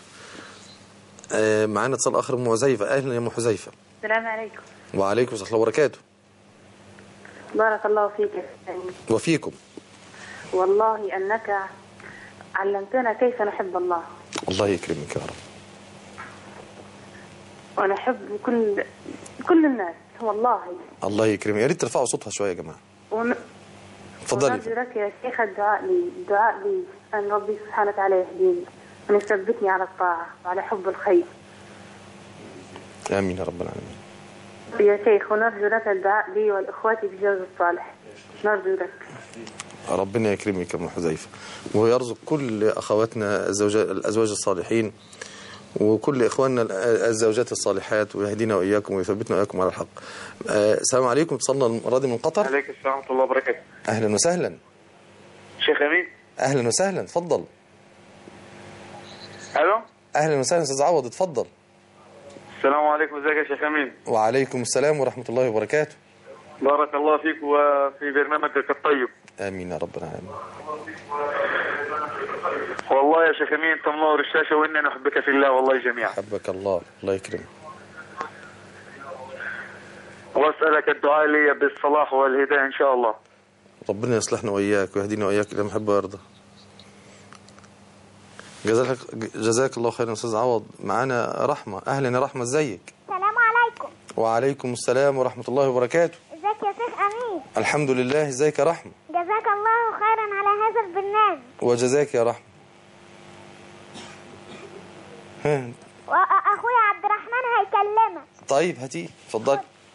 آه، معانا اتصال اخر ام حذيفه اهلا يا ام حذيفه السلام عليكم وعليكم السلام وبركاته بارك الله فيك يا أمين. وفيكم والله أنك علمتنا كيف نحب الله الله يكرمك يا رب ونحب كل كل الناس والله الله يكرمك يا ريت ترفعوا صوتها شويه يا جماعه ون... اتفضلي ونرجو لك يا شيخ الدعاء لي الدعاء لي أن ربي سبحانه وتعالى يهديني وأن يثبتني على الطاعة وعلى حب الخير امين يا رب العالمين يا شيخ ونرجو لك الدعاء لي والإخوات بجوز الصالح نرجو لك ربنا يكرمك يا ام حذيفه ويرزق كل اخواتنا الزوجات الازواج الصالحين وكل اخواننا الزوجات الصالحات ويهدينا واياكم ويثبتنا واياكم على الحق. آه، السلام عليكم اتصلنا المره من قطر عليكم السلام ورحمة الله وبركاته اهلا وسهلا شيخ أمين اهلا وسهلا اتفضل ألو اهلا وسهلا استاذ عوض اتفضل السلام عليكم ازيك يا شيخ أمين وعليكم السلام ورحمه الله وبركاته بارك الله فيك وفي برنامجك الطيب امين يا رب العالمين والله يا شيخ أمين أنت منور الشاشة وإني نحبك في الله والله جميعا حبك الله الله يكرمك وأسألك الدعاء لي بالصلاح والهداية إن شاء الله ربنا يصلحنا واياك ويهدينا واياك الى محب ويرضى جزاك جزاك الله خيرا استاذ عوض معانا رحمه اهلا يا رحمه ازيك السلام عليكم وعليكم السلام ورحمه الله وبركاته ازيك يا شيخ امين الحمد لله ازيك يا رحمه جزاك الله خيرا على هذا البرنامج وجزاك يا رحمه ها واخويا عبد الرحمن هيكلمك طيب هاتي اتفضلي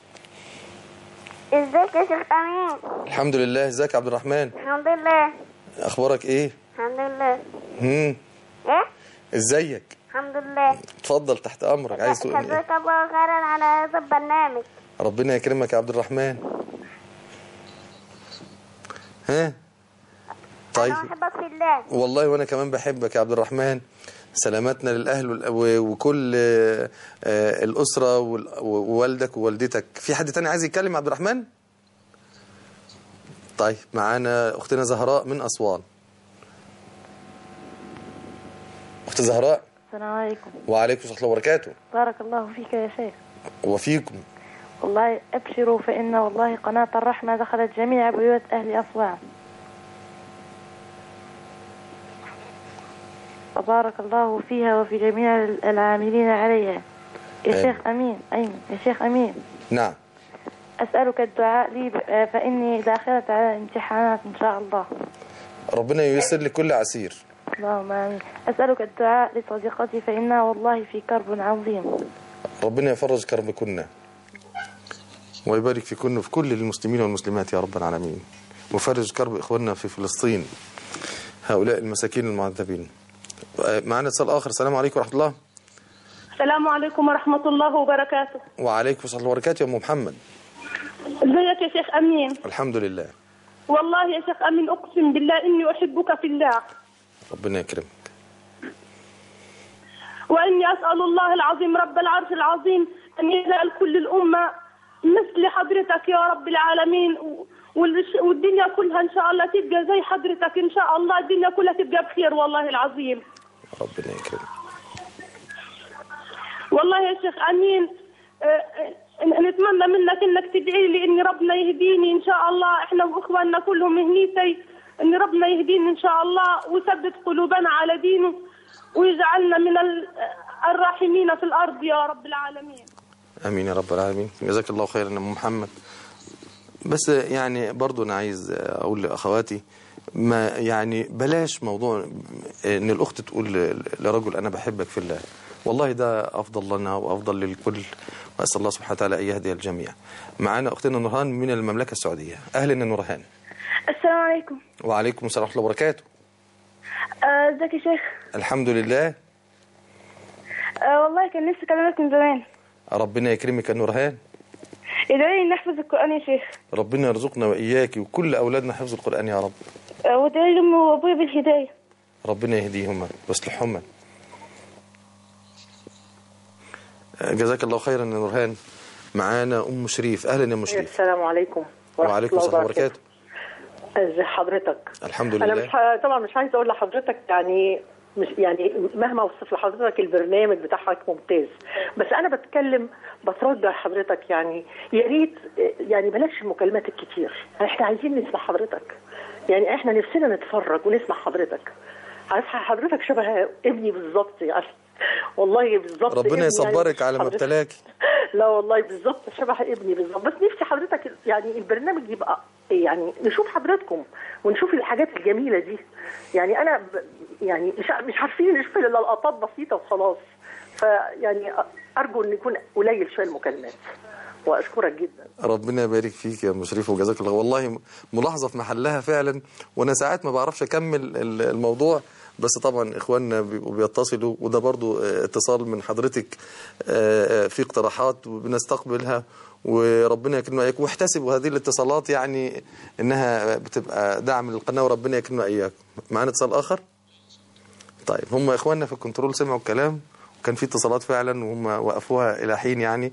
ازيك يا شيخ امين الحمد لله ازيك يا عبد الرحمن الحمد لله اخبارك ايه الحمد لله هم ايه ازيك الحمد لله اتفضل تحت امرك عايز تقول ايه جزاك الله خيرا على هذا البرنامج ربنا يكرمك يا عبد الرحمن ها طيب انا بحبك في الله والله وانا كمان بحبك يا عبد الرحمن سلامتنا للاهل وال- و- وكل آه، آه، الاسره وال- ووالدك ووالدتك في حد تاني عايز يتكلم يا عبد الرحمن طيب معانا اختنا زهراء من اسوان اخت زهراء السلام عليكم وعليكم السلام ورحمه الله وبركاته بارك الله فيك يا شيخ وفيكم والله أبشروا فإن والله قناة الرحمة دخلت جميع بيوت أهل أسوان وبارك الله فيها وفي جميع العاملين عليها يا آمين. شيخ أمين أين يا شيخ أمين نعم أسألك الدعاء لي ب- فإني داخلة على امتحانات إن شاء الله ربنا ييسر لكل عسير اللهم آمين أسألك الدعاء لصديقتي فإنها والله في كرب عظيم ربنا يفرج كربكن ويبارك فيكن وفي كل المسلمين والمسلمات يا رب العالمين وفرج كرب إخواننا في فلسطين هؤلاء المساكين المعذبين معنا اتصال آخر السلام عليكم ورحمة الله السلام عليكم ورحمة الله وبركاته وعليكم السلام وبركاته يا أم محمد ازيك يا شيخ أمين الحمد لله والله يا شيخ أمين أقسم بالله إني أحبك في الله ربنا يكرمك وإني أسأل الله العظيم رب العرش العظيم أن يجعل كل الأمة مثل حضرتك يا رب العالمين و- والش- والدنيا كلها إن شاء الله تبقى زي حضرتك إن شاء الله الدنيا كلها تبقى بخير والله العظيم ربنا يكرمك والله يا شيخ أمين آه، آه، نتمنى منك انك تدعي لي ان ربنا يهديني ان شاء الله احنا واخواننا كلهم هنيتي ان ربنا يهديني ان شاء الله ويثبت قلوبنا على دينه ويجعلنا من ال- الراحمين في الارض يا رب العالمين امين يا رب العالمين جزاك الله خيرا يا ام محمد بس يعني برضو انا عايز اقول لاخواتي ما يعني بلاش موضوع ان الاخت تقول ل- لرجل انا بحبك في الله والله ده افضل لنا وافضل للكل واسال الله سبحانه وتعالى ان يهدي الجميع معانا اختنا نورهان من المملكه السعوديه اهلا يا نورهان السلام عليكم وعليكم السلام ورحمه الله وبركاته آه، ازيك يا شيخ الحمد لله آه والله كان نفسي اكلمك من زمان ربنا يكرمك يا نورهان ادعي لي نحفظ القران يا شيخ ربنا يرزقنا واياك وكل اولادنا حفظ القران يا رب آه وادعي لي امي وابويا بالهدايه ربنا يهديهما ويصلحهما جزاك الله خيرا يا نورهان معانا ام شريف اهلا يا ام شريف السلام عليكم ورحمة وعليكم الله السلام وبركاته ازي حضرتك الحمد انا لله مش ه... طبعا مش عايزه اقول لحضرتك يعني مش يعني مهما اوصف لحضرتك البرنامج بتاعك ممتاز بس انا بتكلم بترجى حضرتك يعني يا ريت يعني بلاش المكالمات الكتير احنا عايزين نسمع حضرتك يعني احنا نفسنا نتفرج ونسمع حضرتك عارف حضرتك شبه ابني بالظبط يعني والله بالظبط ربنا ابني يعني يصبرك على ما حضرتك- ابتلاك لا والله بالظبط شبه ابني بالظبط بس نفسي حضرتك يعني البرنامج يبقى يعني نشوف حضراتكم ونشوف الحاجات الجميله دي يعني انا ب يعني مش ع- مش عارفين نشوف الا لقطات بسيطه وخلاص فيعني ارجو ان يكون قليل شويه المكالمات واشكرك جدا ربنا يبارك فيك يا ام شريف وجزاك الله والله ملاحظه في محلها فعلا وانا ساعات ما بعرفش اكمل ال- الموضوع بس طبعا اخواننا بيبقوا بيتصلوا وده برضو آه، اتصال من حضرتك آه، آه، في اقتراحات وبنستقبلها وربنا يكرمنا اياكم واحتسبوا هذه الاتصالات يعني انها بتبقى دعم للقناه وربنا يكرمنا اياكم معانا اتصال اخر طيب هم اخواننا في الكنترول سمعوا الكلام وكان في اتصالات فعلا وهم وقفوها الى حين يعني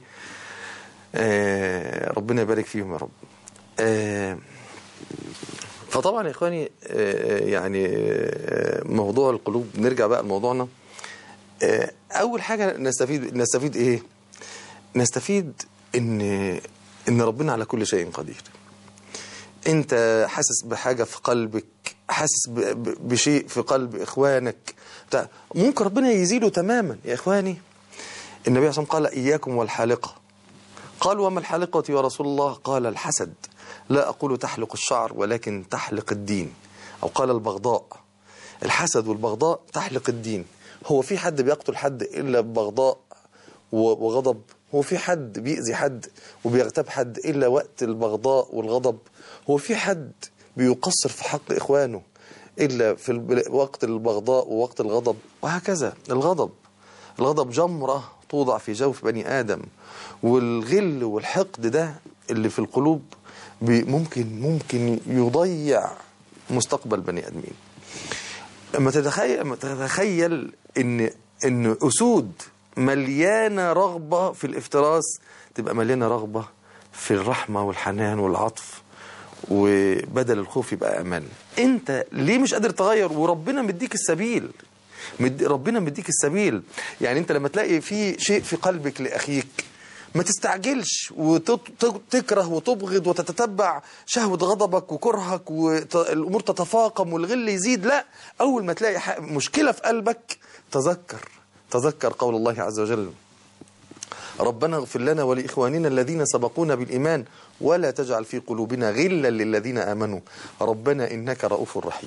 آه، ربنا يبارك فيهم يا رب آه، فطبعا يا اخواني آه، يعني آه، موضوع القلوب نرجع بقى لموضوعنا آه، اول حاجه نستفيد نستفيد ايه نستفيد ان ان ربنا على كل شيء قدير انت حاسس بحاجه في قلبك حاسس ب- ب- بشيء في قلب اخوانك بتاع- ممكن ربنا يزيله تماما يا اخواني النبي صلى الله عليه وسلم قال اياكم والحالقه قال وما الحالقه يا رسول الله قال الحسد لا اقول تحلق الشعر ولكن تحلق الدين او قال البغضاء الحسد والبغضاء تحلق الدين هو في حد بيقتل حد الا ببغضاء و- وغضب هو في حد بيأذي حد وبيغتاب حد إلا وقت البغضاء والغضب هو في حد بيقصر في حق إخوانه إلا في الب- وقت البغضاء ووقت الغضب وهكذا الغضب الغضب جمرة توضع في جوف بني آدم والغل والحقد ده اللي في القلوب بي- ممكن ممكن يضيع مستقبل بني آدمين اما تتخيل اما تتخيل ان ان اسود مليانه رغبه في الافتراس تبقى مليانه رغبه في الرحمه والحنان والعطف وبدل الخوف يبقى امان انت ليه مش قادر تغير وربنا مديك السبيل مد ربنا مديك السبيل يعني انت لما تلاقي في شيء في قلبك لاخيك ما تستعجلش وتكره وتبغض وتتتبع شهوة غضبك وكرهك والأمور تتفاقم والغل يزيد لا أول ما تلاقي ح- مشكلة في قلبك تذكر تذكر قول الله عز وجل ربنا اغفر لنا ولإخواننا الذين سبقونا بالإيمان ولا تجعل في قلوبنا غلا للذين آمنوا ربنا إنك رؤوف رحيم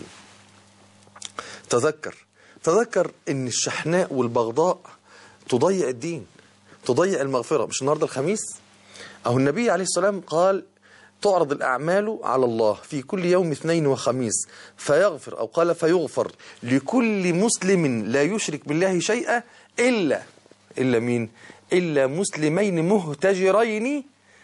تذكر تذكر ان الشحناء والبغضاء تضيع الدين تضيع المغفرة مش النهاردة الخميس أو النبي عليه السلام قال تعرض الأعمال على الله في كل يوم اثنين وخميس فيغفر أو قال فيغفر لكل مسلم لا يشرك بالله شيئا إلا إلا مين إلا مسلمين مهتجرين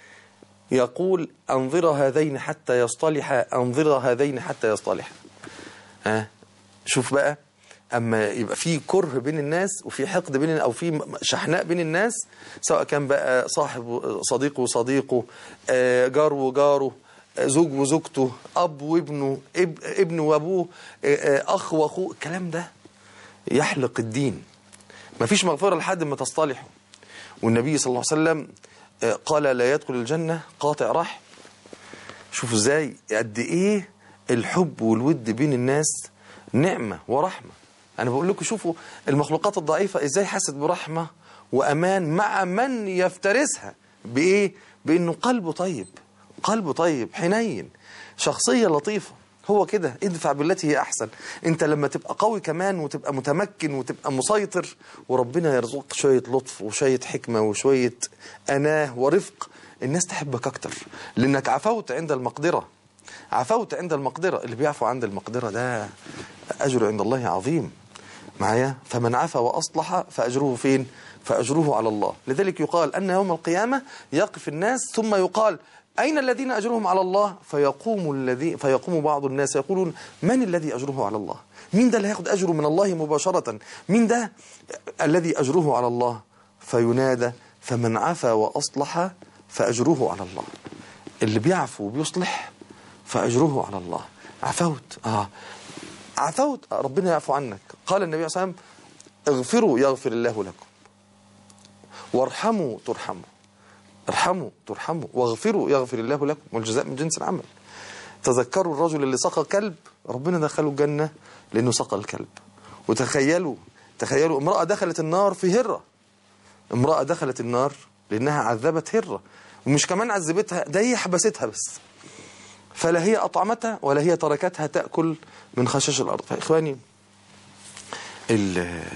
يقول أنظر هذين حتى يصطلح أنظر هذين حتى يصطلح ها شوف بقى اما يبقى في كره بين الناس وفي حقد بين او في شحناء بين الناس سواء كان بقى صاحب صديقه وصديقه آه، جار وجاره آه، زوج وزوجته اب وابنه اب ابن وابوه آه، آه، اخ واخوه الكلام ده يحلق الدين مفيش مغفره لحد ما تصطلحوا والنبي صلى الله عليه وسلم آه، قال لا يدخل الجنه قاطع رحم شوفوا ازاي قد ايه الحب والود بين الناس نعمة ورحمة انا بقول لكم شوفوا المخلوقات الضعيفة ازاي حست برحمة وامان مع من يفترسها بايه بانه قلبه طيب قلبه طيب حنين شخصية لطيفة هو كده ادفع بالتي هي احسن انت لما تبقى قوي كمان وتبقى متمكن وتبقى مسيطر وربنا يرزقك شوية لطف وشوية حكمة وشوية اناه ورفق الناس تحبك اكتر لانك عفوت عند المقدرة عفوت عند المقدرة اللي بيعفو عند المقدرة ده أجر عند الله عظيم معايا فمن عفا وأصلح فأجره فين فأجره على الله لذلك يقال أن يوم القيامة يقف الناس ثم يقال أين الذين أجرهم على الله فيقوم الذي فيقوم بعض الناس يقولون من الذي أجره على الله مين ده اللي هياخد أجره من الله مباشرة مين ده الذي أجره على الله فينادى فمن عفا وأصلح فأجره على الله اللي بيعفو وبيصلح فأجره على الله عفوت آه عفوت آه ربنا يعفو عنك قال النبي صلى الله عليه وسلم اغفروا يغفر الله لكم وارحموا ترحموا ارحموا ترحموا واغفروا يغفر الله لكم والجزاء من جنس العمل تذكروا الرجل اللي سقى كلب ربنا دخله الجنة لأنه سقى الكلب وتخيلوا تخيلوا امرأة دخلت النار في هرة امرأة دخلت النار لأنها عذبت هرة ومش كمان عذبتها ده هي حبستها بس فلا هي أطعمتها ولا هي تركتها تأكل من خشاش الأرض فإخواني ال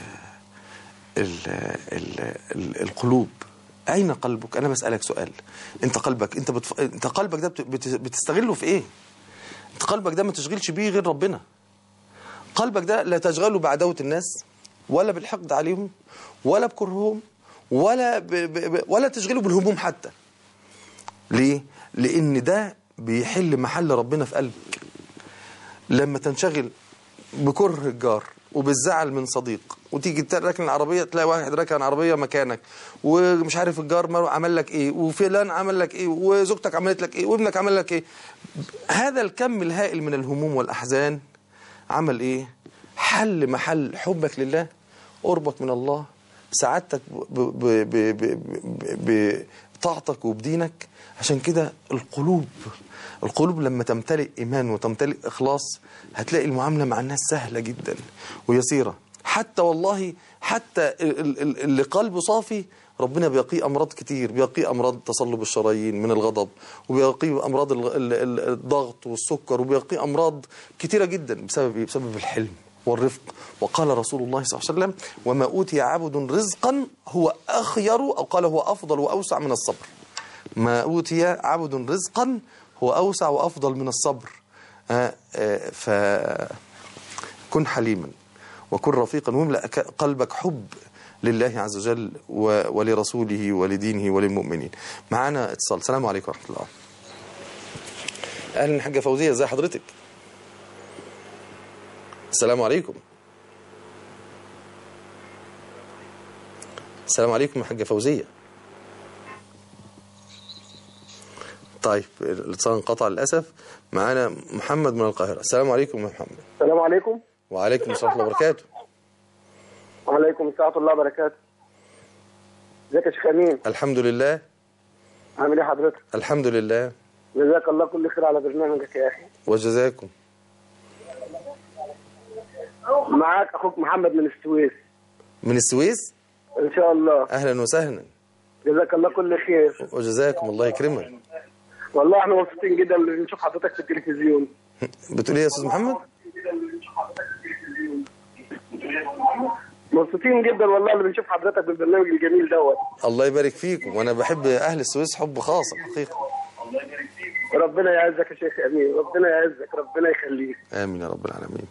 ال ال ال القلوب أين قلبك أنا بسألك سؤال أنت قلبك أنت, بتف... أنت قلبك ده بت... بت... بتستغله في إيه أنت قلبك ده ما تشغلش بيه غير ربنا قلبك ده لا تشغله بعداوة الناس ولا بالحقد عليهم ولا بكرههم ولا ب... ب... ب... ولا تشغله بالهموم حتى ليه لأن ده بيحل محل ربنا في قلبك لما تنشغل بكره الجار وبالزعل من صديق وتيجي تركن العربية تلاقي واحد ركن عربية مكانك ومش عارف الجار عمل لك ايه وفلان عمل لك ايه وزوجتك عملت لك ايه وابنك عمل لك ايه هذا الكم الهائل من الهموم والأحزان عمل ايه حل محل حبك لله قربك من الله سعادتك ب ب ب ب ب بطاعتك وبدينك عشان كده القلوب القلوب لما تمتلئ إيمان وتمتلئ إخلاص هتلاقي المعاملة مع الناس سهلة جدا ويسيرة حتى والله حتى ال- ال- ال- اللي قلبه صافي ربنا بيقيه أمراض كتير بيقيه أمراض تصلب الشرايين من الغضب وبيقيه أمراض ال- ال- ال- الضغط والسكر وبيقيه أمراض كتيرة جدا بسبب إيه؟ بسبب الحلم والرفق وقال رسول الله صلى الله عليه وسلم وما أوتي عبد رزقا هو أخير أو قال هو أفضل وأوسع من الصبر ما أوتي عبد رزقا هو أوسع وأفضل من الصبر آه، آه، فكن حليما وكن رفيقا واملأ ك- قلبك حب لله عز وجل و- ولرسوله ولدينه وللمؤمنين معانا اتصال السلام عليكم ورحمة الله أهلا حاجة فوزية ازي حضرتك السلام عليكم السلام عليكم يا حاجة فوزية طيب الاتصال انقطع للأسف معانا محمد من القاهرة السلام عليكم يا محمد السلام عليكم وعليكم السلام ورحمة الله وبركاته وعليكم السلام ورحمة الله وبركاته ازيك يا شيخ امين الحمد لله عامل ايه حضرتك الحمد لله جزاك الله كل خير على برنامجك يا اخي وجزاكم معاك اخوك محمد من السويس من السويس ان شاء الله أهلا وسهلا جزاك الله كل خير وجزاكم الله يكرمك والله احنا مبسوطين جدا اللي بنشوف حضرتك في التلفزيون بتقول ايه يا استاذ محمد مبسوطين جدا والله اللي بنشوف حضرتك بالبرنامج الجميل دوت الله يبارك فيكم وانا بحب اهل السويس حب خاص الحقيقه ربنا يعزك يا شيخ امين ربنا يعزك ربنا يخليك امين يا رب العالمين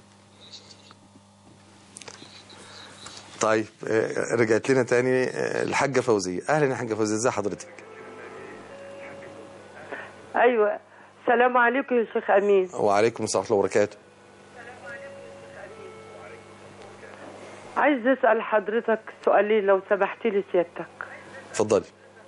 طيب آه، رجعت لنا تاني آه، الحاجه فوزيه اهلا يا حاجه فوزيه ازي حضرتك ايوه السلام عليكم يا شيخ امين وعليكم السلام ورحمه الله وبركاته عايز اسال حضرتك سؤالين لو سمحت لي سيادتك اتفضلي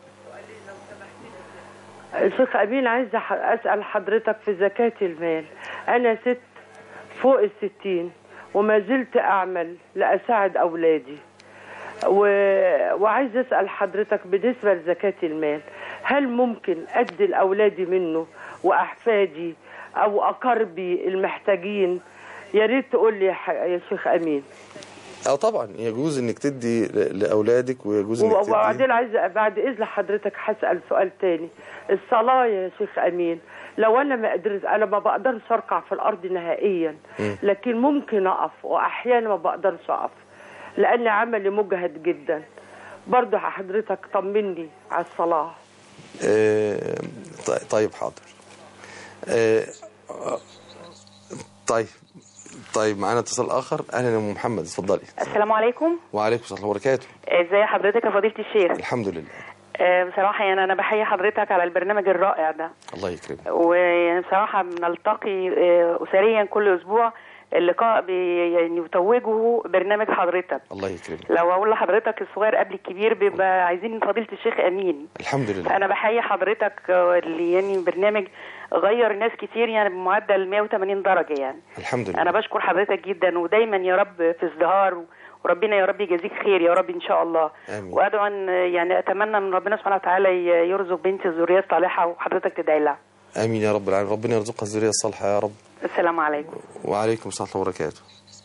شيخ امين عايز أح- اسال حضرتك في زكاه المال انا ست فوق الستين وما زلت اعمل لاساعد اولادي و... وعايز اسال حضرتك بالنسبه لزكاه المال هل ممكن ادي لاولادي منه واحفادي او اقاربي المحتاجين يا ريت تقول لي يا, ح... يا شيخ امين اه طبعا يجوز انك تدي ل- لاولادك ويجوز انك تدي وبعدين عايز بعد اذن حضرتك هسال سؤال تاني الصلاه يا شيخ امين لو انا ما قدرت انا ما بقدرش اركع في الارض نهائيا مم. لكن ممكن اقف واحيانا ما بقدرش اقف لان عملي مجهد جدا برضه حضرتك طمني على الصلاه آه، طي- طيب حاضر آه، آه، طيب طيب معانا اتصال اخر اهلا يا ام محمد اتفضلي السلام عليكم وعليكم السلام ورحمه الله وبركاته ازي حضرتك يا فضيلة الشيخ الحمد لله آه، بصراحة يعني أنا بحيي حضرتك على البرنامج الرائع ده الله يكرمك ويعني بصراحة بنلتقي آه، أسريا كل أسبوع اللقاء بي يعني يتوجه برنامج حضرتك الله يكرمك لو أقول لحضرتك الصغير قبل الكبير بيبقى عايزين فضيلة الشيخ أمين الحمد لله أنا بحيي حضرتك آه، اللي يعني برنامج غير ناس كتير يعني بمعدل 180 درجة يعني الحمد لله انا بشكر حضرتك جدا ودايما يا رب في ازدهار وربنا يا رب يجازيك خير يا رب ان شاء الله امين وادعو ان يعني اتمنى من ربنا سبحانه وتعالى ي- يرزق بنتي ذريه صالحه وحضرتك تدعي لها امين يا رب العالمين ربنا يرزقها الذريه الصالحه يا رب السلام عليكم وعليكم السلام ورحمه الله وبركاته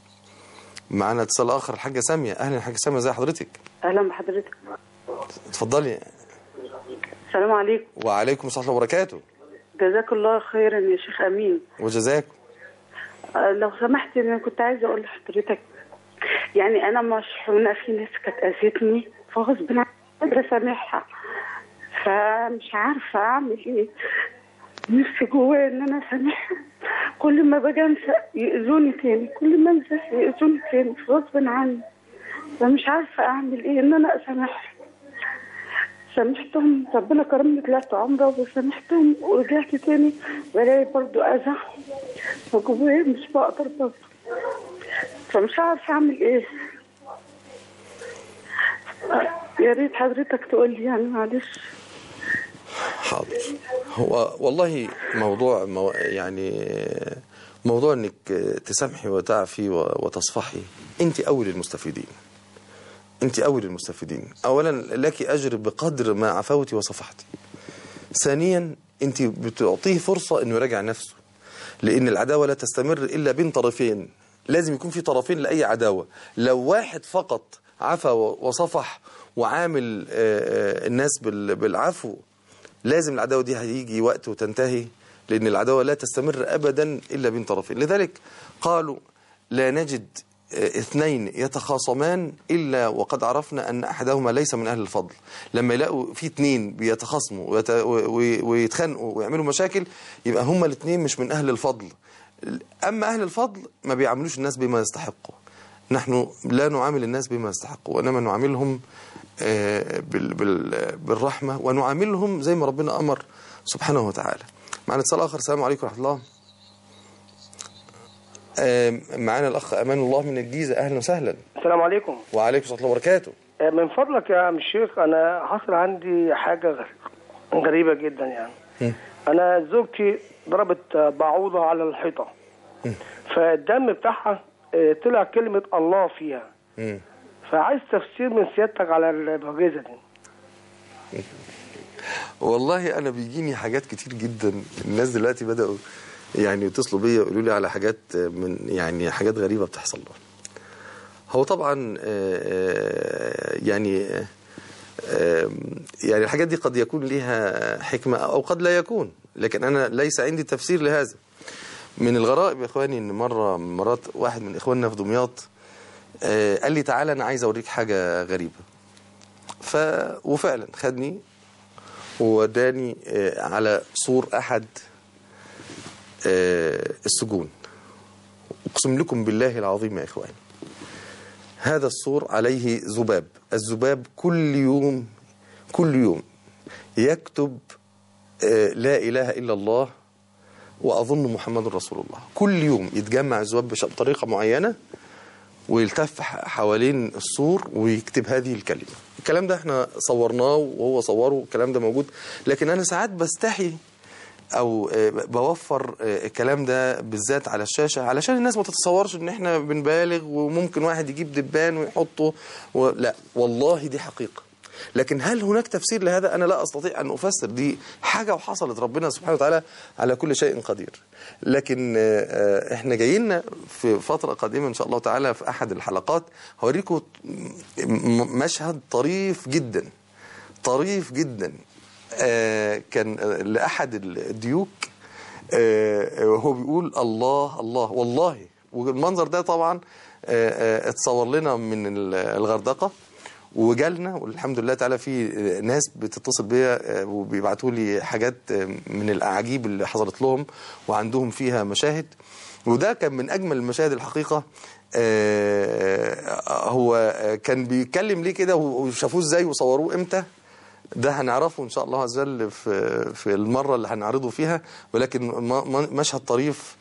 معانا اتصال اخر الحاجه ساميه اهلا يا حاجه ساميه ازي حضرتك اهلا بحضرتك اتفضلي السلام عليكم وعليكم السلام ورحمه الله وبركاته جزاك الله خيرا يا شيخ امين وجزاكم آه، لو سمحت انا كنت عايزه اقول لحضرتك يعني انا مشحونه في ناس كانت اذتني فغصب عني قادره اسامحها فمش عارفه اعمل ايه نفسي جوايا ان انا اسامحها كل ما باجي انسى يأذوني تاني كل ما انسى يأذوني تاني غصب عني فمش عارفه اعمل ايه ان انا اسامحها سامحتهم ربنا كرمني طلعت عمره وسامحتهم ورجعت تاني بلاقي برضو اذى وجوايا مش بقدر برضو فمش عارفه اعمل ايه يا ريت حضرتك تقول لي يعني معلش حاضر هو والله موضوع مو يعني موضوع انك تسامحي وتعفي و- وتصفحي انت اول المستفيدين انت اول المستفيدين اولا لك اجر بقدر ما عفوتي وصفحتي ثانيا انت بتعطيه فرصه انه يراجع نفسه لان العداوه لا تستمر الا بين طرفين لازم يكون في طرفين لاي عداوه لو واحد فقط عفى وصفح وعامل آه، آه، الناس بال- بالعفو لازم العداوه دي هيجي وقت وتنتهي لان العداوه لا تستمر ابدا الا بين طرفين لذلك قالوا لا نجد آه، اثنين يتخاصمان الا وقد عرفنا ان احدهما ليس من اهل الفضل لما يلاقوا في اثنين بيتخاصموا ويت- و- ويتخانقوا ويعملوا مشاكل يبقى هما الاثنين مش من اهل الفضل اما اهل الفضل ما بيعاملوش الناس بما يستحقوا نحن لا نعامل الناس بما يستحقوا وانما نعاملهم آه، بال- بال- بالرحمه ونعاملهم زي ما ربنا امر سبحانه وتعالى معنا اتصال اخر السلام عليكم ورحمه الله آه، معانا الاخ امان الله من الجيزه اهلا وسهلا السلام عليكم وعليكم السلام وبركاته آه، من فضلك يا عم الشيخ انا حصل عندي حاجه غ- غريبه جدا يعني مم. انا زوجتي ضربت آه، بعوضه على الحيطه فالدم بتاعها آه، طلع كلمه الله فيها مم. فعايز تفسير من سيادتك على المعجزه دي والله انا بيجيني حاجات كتير جدا الناس دلوقتي بداوا يعني يتصلوا بيا يقولوا لي على حاجات من يعني حاجات غريبه بتحصل لهم هو طبعا آه، آه، يعني آه، آه، يعني الحاجات دي قد يكون لها حكمه او قد لا يكون لكن انا ليس عندي تفسير لهذا من الغرائب يا اخواني ان مره من مرات واحد من اخواننا في دمياط آه، قال لي تعالى انا عايز اوريك حاجه غريبه ف وفعلا خدني ووداني آه، على سور احد آه، السجون اقسم لكم بالله العظيم يا اخواني هذا السور عليه ذباب الذباب كل يوم كل يوم يكتب آه، لا اله الا الله واظن محمد رسول الله كل يوم يتجمع الذباب بش- بطريقه معينه ويلتف ح- حوالين السور ويكتب هذه الكلمة الكلام ده احنا صورناه وهو صوره الكلام ده موجود لكن انا ساعات بستحي او آه، بوفر آه، الكلام ده بالذات على الشاشة علشان الناس ما تتصورش ان احنا بنبالغ وممكن واحد يجيب دبان ويحطه و... لا والله دي حقيقة لكن هل هناك تفسير لهذا انا لا استطيع ان افسر دي حاجة وحصلت ربنا سبحانه وتعالى على كل شيء قدير لكن آه، آه، احنا جايين في فترة قادمة ان شاء الله تعالى في احد الحلقات هوريكم م- مشهد طريف جدا طريف جدا آه، كان آه، لأحد الديوك آه، وهو بيقول الله الله والله والمنظر ده طبعا آه، آه، اتصور لنا من ال- الغردقة وجالنا والحمد لله تعالى في آه، ناس بتتصل بيا آه، وبيبعتوا لي حاجات آه، من الأعاجيب اللي حصلت لهم وعندهم فيها مشاهد وده كان من أجمل المشاهد الحقيقة آه، هو آه، كان بيتكلم ليه كده وشافوه ازاي وصوروه امتى ده هنعرفه ان شاء الله عز وجل في في المره اللي هنعرضه فيها ولكن م- م- مشهد طريف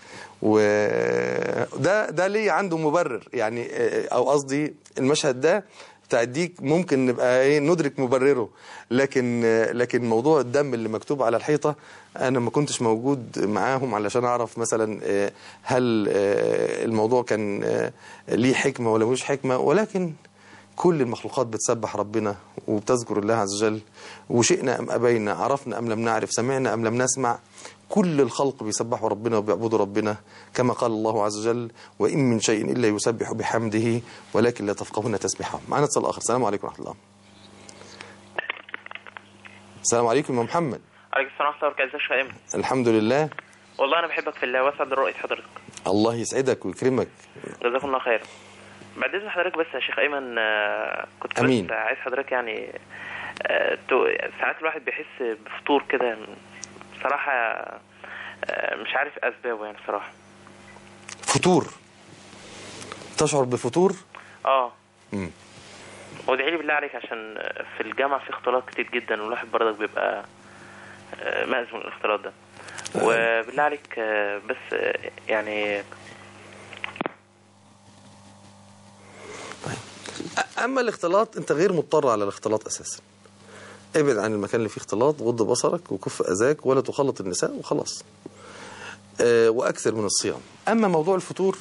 وده ده ليه عنده مبرر يعني آه، او قصدي المشهد ده تعديك ممكن نبقى ايه ندرك مبرره لكن آه، لكن موضوع الدم اللي مكتوب على الحيطه انا ما كنتش موجود معاهم علشان اعرف مثلا آه، هل آه، الموضوع كان آه، ليه حكمه ولا ملوش حكمه ولكن كل المخلوقات بتسبح ربنا وبتذكر الله عز وجل وشئنا أم أبينا عرفنا أم لم نعرف سمعنا أم لم نسمع كل الخلق بيسبحوا ربنا وبيعبدوا ربنا كما قال الله عز وجل وإن من شيء إلا يسبح بحمده ولكن لا تفقهون تسبحهم معنا اتصال آخر السلام عليكم ورحمة الله السلام عليكم يا محمد عليكم السلام ورحمة الله وبركاته ازيك يا ايمن الحمد لله والله انا بحبك في الله واسعد لرؤية حضرتك الله يسعدك ويكرمك جزاكم الله خير بعد اذن حضرتك بس يا شيخ ايمن آه، كنت أمين. بس عايز حضرتك يعني آه، تو- ساعات الواحد بيحس بفطور كده بصراحة آه، مش عارف اسبابه يعني بصراحة فطور تشعر بفتور اه مم. وادعي لي بالله عليك عشان في الجامعة في اختلاط كتير جدا والواحد برضك بيبقى آه، مأذي من الاختلاط ده وبالله عليك آه، بس آه، يعني اما الاختلاط انت غير مضطر على الاختلاط اساسا ابعد عن المكان اللي فيه اختلاط غض بصرك وكف اذاك ولا تخلط النساء وخلاص آه واكثر من الصيام اما موضوع الفتور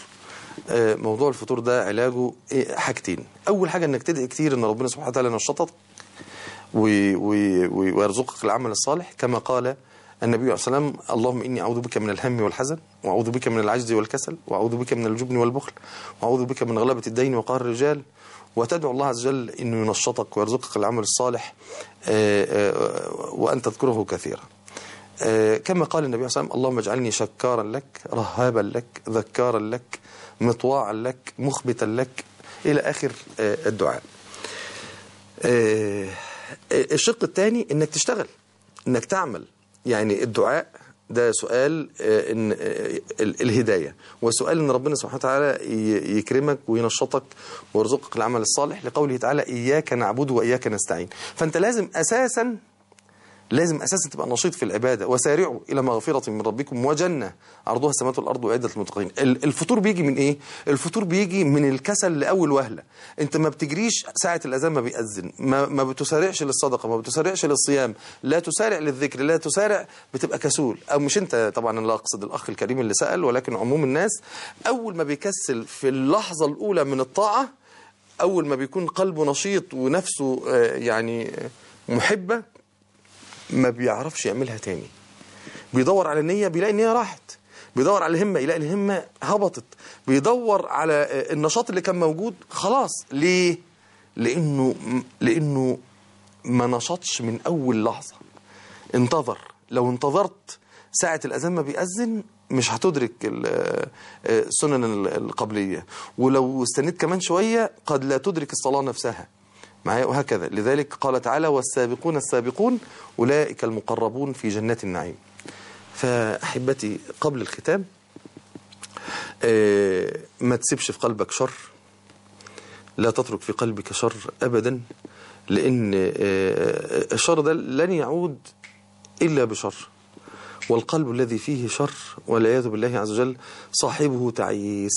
آه، موضوع الفطور ده علاجه إيه؟ حاجتين اول حاجه انك تدعي كتير ان ربنا سبحانه وتعالى ينشطك وي- وي- وي- ويرزقك العمل الصالح كما قال النبي عليه الصلاه والسلام اللهم اني اعوذ بك من الهم والحزن واعوذ بك من العجز والكسل واعوذ بك من الجبن والبخل واعوذ بك من غلبه الدين وقهر الرجال وتدعو الله عز وجل انه ينشطك ويرزقك العمل الصالح آه، آه، وان تذكره كثيرا آه، كما قال النبي صلى الله عليه وسلم اللهم اجعلني شكارا لك رهابا لك ذكارا لك مطواعا لك مخبتا لك الى اخر آه، الدعاء آه، الشق الثاني انك تشتغل انك تعمل يعني الدعاء ده سؤال آه، ان آه، ال- الهدايه وسؤال ان ربنا سبحانه وتعالى ي- يكرمك وينشطك ويرزقك العمل الصالح لقوله تعالى اياك نعبد واياك نستعين فانت لازم اساسا لازم اساسا تبقى نشيط في العباده وسارعوا الى مغفره من ربكم وجنه عرضها السماوات والارض وعده للمتقين ال- الفطور بيجي من ايه الفطور بيجي من الكسل لاول وهله انت ما بتجريش ساعه الاذان ما بيأذن ما, ما بتسارعش للصدقه ما بتسارعش للصيام لا تسارع للذكر لا تسارع بتبقى كسول او مش انت طبعا انا لا اقصد الاخ الكريم اللي سال ولكن عموم الناس اول ما بيكسل في اللحظه الاولى من الطاعه اول ما بيكون قلبه نشيط ونفسه آه، يعني آه، محبه ما بيعرفش يعملها تاني بيدور على النية بيلاقي النية راحت بيدور على الهمة يلاقي الهمة هبطت بيدور على آه، النشاط اللي كان موجود خلاص ليه لأنه لأنه ما نشطش من أول لحظة انتظر لو انتظرت ساعة الأذان ما بيأذن مش هتدرك ال- آه، آه، السنن ال- القبلية ولو استنيت كمان شوية قد لا تدرك الصلاة نفسها معايا وهكذا لذلك قال تعالى والسابقون السابقون أولئك المقربون في جنات النعيم فأحبتي قبل الختام آه، ما تسيبش في قلبك شر لا تترك في قلبك شر أبدا لأن آه، الشر ده لن يعود إلا بشر والقلب الذي فيه شر والعياذ بالله عز وجل صاحبه تعيس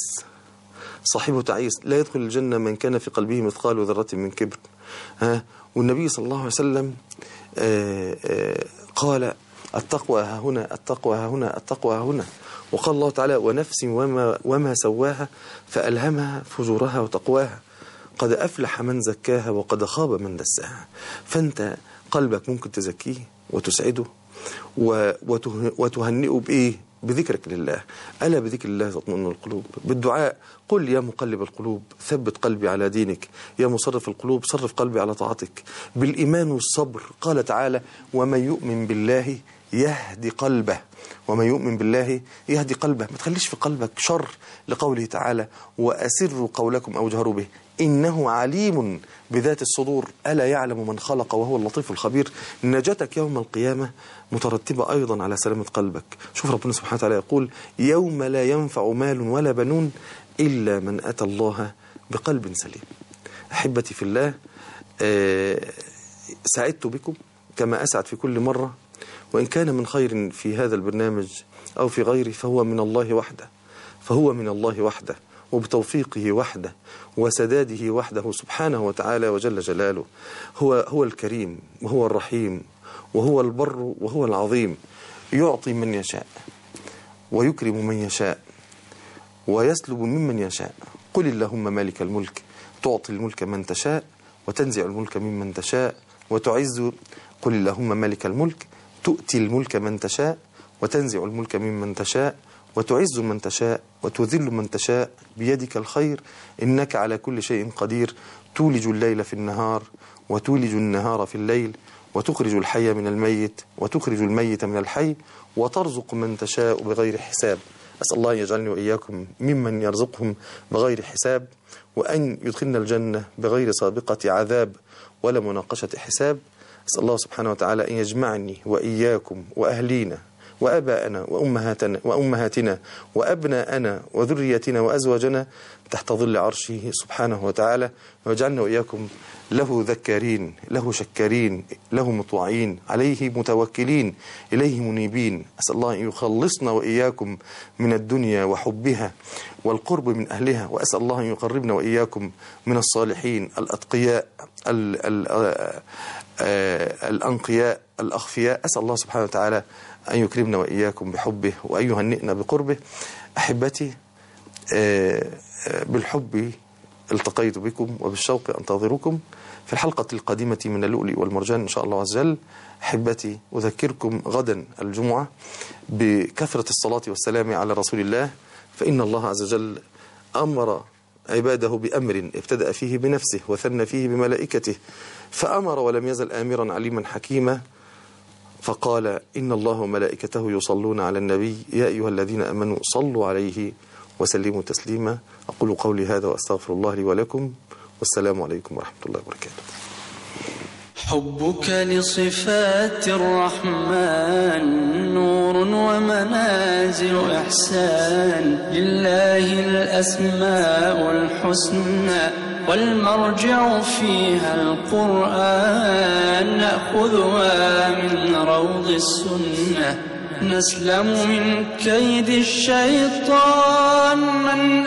صاحبه تعيس لا يدخل الجنة من كان في قلبه مثقال ذرة من كبر ها والنبي صلى الله عليه وسلم آه، آه، قال التقوى ها هنا التقوى ها هنا التقوى ها هنا وقال الله تعالى ونفس وما, وما سواها فألهمها فجورها وتقواها قد أفلح من زكاها وقد خاب من دساها فأنت قلبك ممكن تزكيه وتسعده و- وته- وتهنئه بإيه بذكرك لله ألا بذكر الله تطمئن القلوب بالدعاء قل يا مقلب القلوب ثبت قلبي على دينك يا مصرف القلوب صرف قلبي على طاعتك بالإيمان والصبر قال تعالى ومن يؤمن بالله يهدي قلبه ومن يؤمن بالله يهدي قلبه ما تخليش في قلبك شر لقوله تعالى وأسروا قولكم أو جهروا به إنه عليم بذات الصدور ألا يعلم من خلق وهو اللطيف الخبير نجاتك يوم القيامة مترتبة أيضا على سلامة قلبك شوف ربنا سبحانه وتعالى يقول يوم لا ينفع مال ولا بنون إلا من أتى الله بقلب سليم أحبتي في الله آه، سعدت بكم كما أسعد في كل مرة وإن كان من خير في هذا البرنامج أو في غيره فهو من الله وحده فهو من الله وحده وبتوفيقه وحده وسداده وحده سبحانه وتعالى وجل جلاله هو هو الكريم وهو الرحيم وهو البر وهو العظيم يعطي من يشاء ويكرم من يشاء ويسلب ممن يشاء قل اللهم مالك الملك تعطي الملك من تشاء وتنزع الملك ممن تشاء وتعز قل اللهم مالك الملك تؤتي الملك من تشاء وتنزع الملك ممن تشاء وتعز من تشاء وتذل من تشاء بيدك الخير إنك على كل شيء قدير تولج الليل في النهار وتولج النهار في الليل وتخرج الحي من الميت وتخرج الميت من الحي وترزق من تشاء بغير حساب أسأل الله أن يجعلني وإياكم ممن يرزقهم بغير حساب وأن يدخلنا الجنة بغير سابقة عذاب ولا مناقشة حساب أسأل الله سبحانه وتعالى أن يجمعني وإياكم وأهلينا وأباءنا وأمهاتنا وأمهاتنا وأبناءنا وذريتنا وأزواجنا تحت ظل عرشه سبحانه وتعالى ويجعلنا وإياكم له ذكارين له شكارين له مطوعين عليه متوكلين إليه منيبين أسأل الله أن يخلصنا وإياكم من الدنيا وحبها والقرب من أهلها وأسأل الله أن يقربنا وإياكم من الصالحين الأتقياء ال ال آه الأنقياء الأخفياء أسأل الله سبحانه وتعالى أن يكرمنا وإياكم بحبه وأن يهنئنا بقربه أحبتي آه، آه، بالحب التقيت بكم وبالشوق أنتظركم في الحلقة القادمة من اللؤلؤ والمرجان إن شاء الله عز وجل أحبتي أذكركم غدا الجمعة بكثرة الصلاة والسلام على رسول الله فإن الله عز وجل أمر عباده بأمر ابتدأ فيه بنفسه وثنى فيه بملائكته فأمر ولم يزل آمرا عليما حكيما فقال إن الله وملائكته يصلون على النبي يا أيها الذين أمنوا صلوا عليه وسلموا تسليما أقول قولي هذا وأستغفر الله لي ولكم والسلام عليكم ورحمة الله وبركاته حبك لصفات الرحمن نور ومنازل إحسان لله الأسماء الحسنى والمرجع فيها القرآن نأخذها من روض السنة نسلم من كيد الشيطان من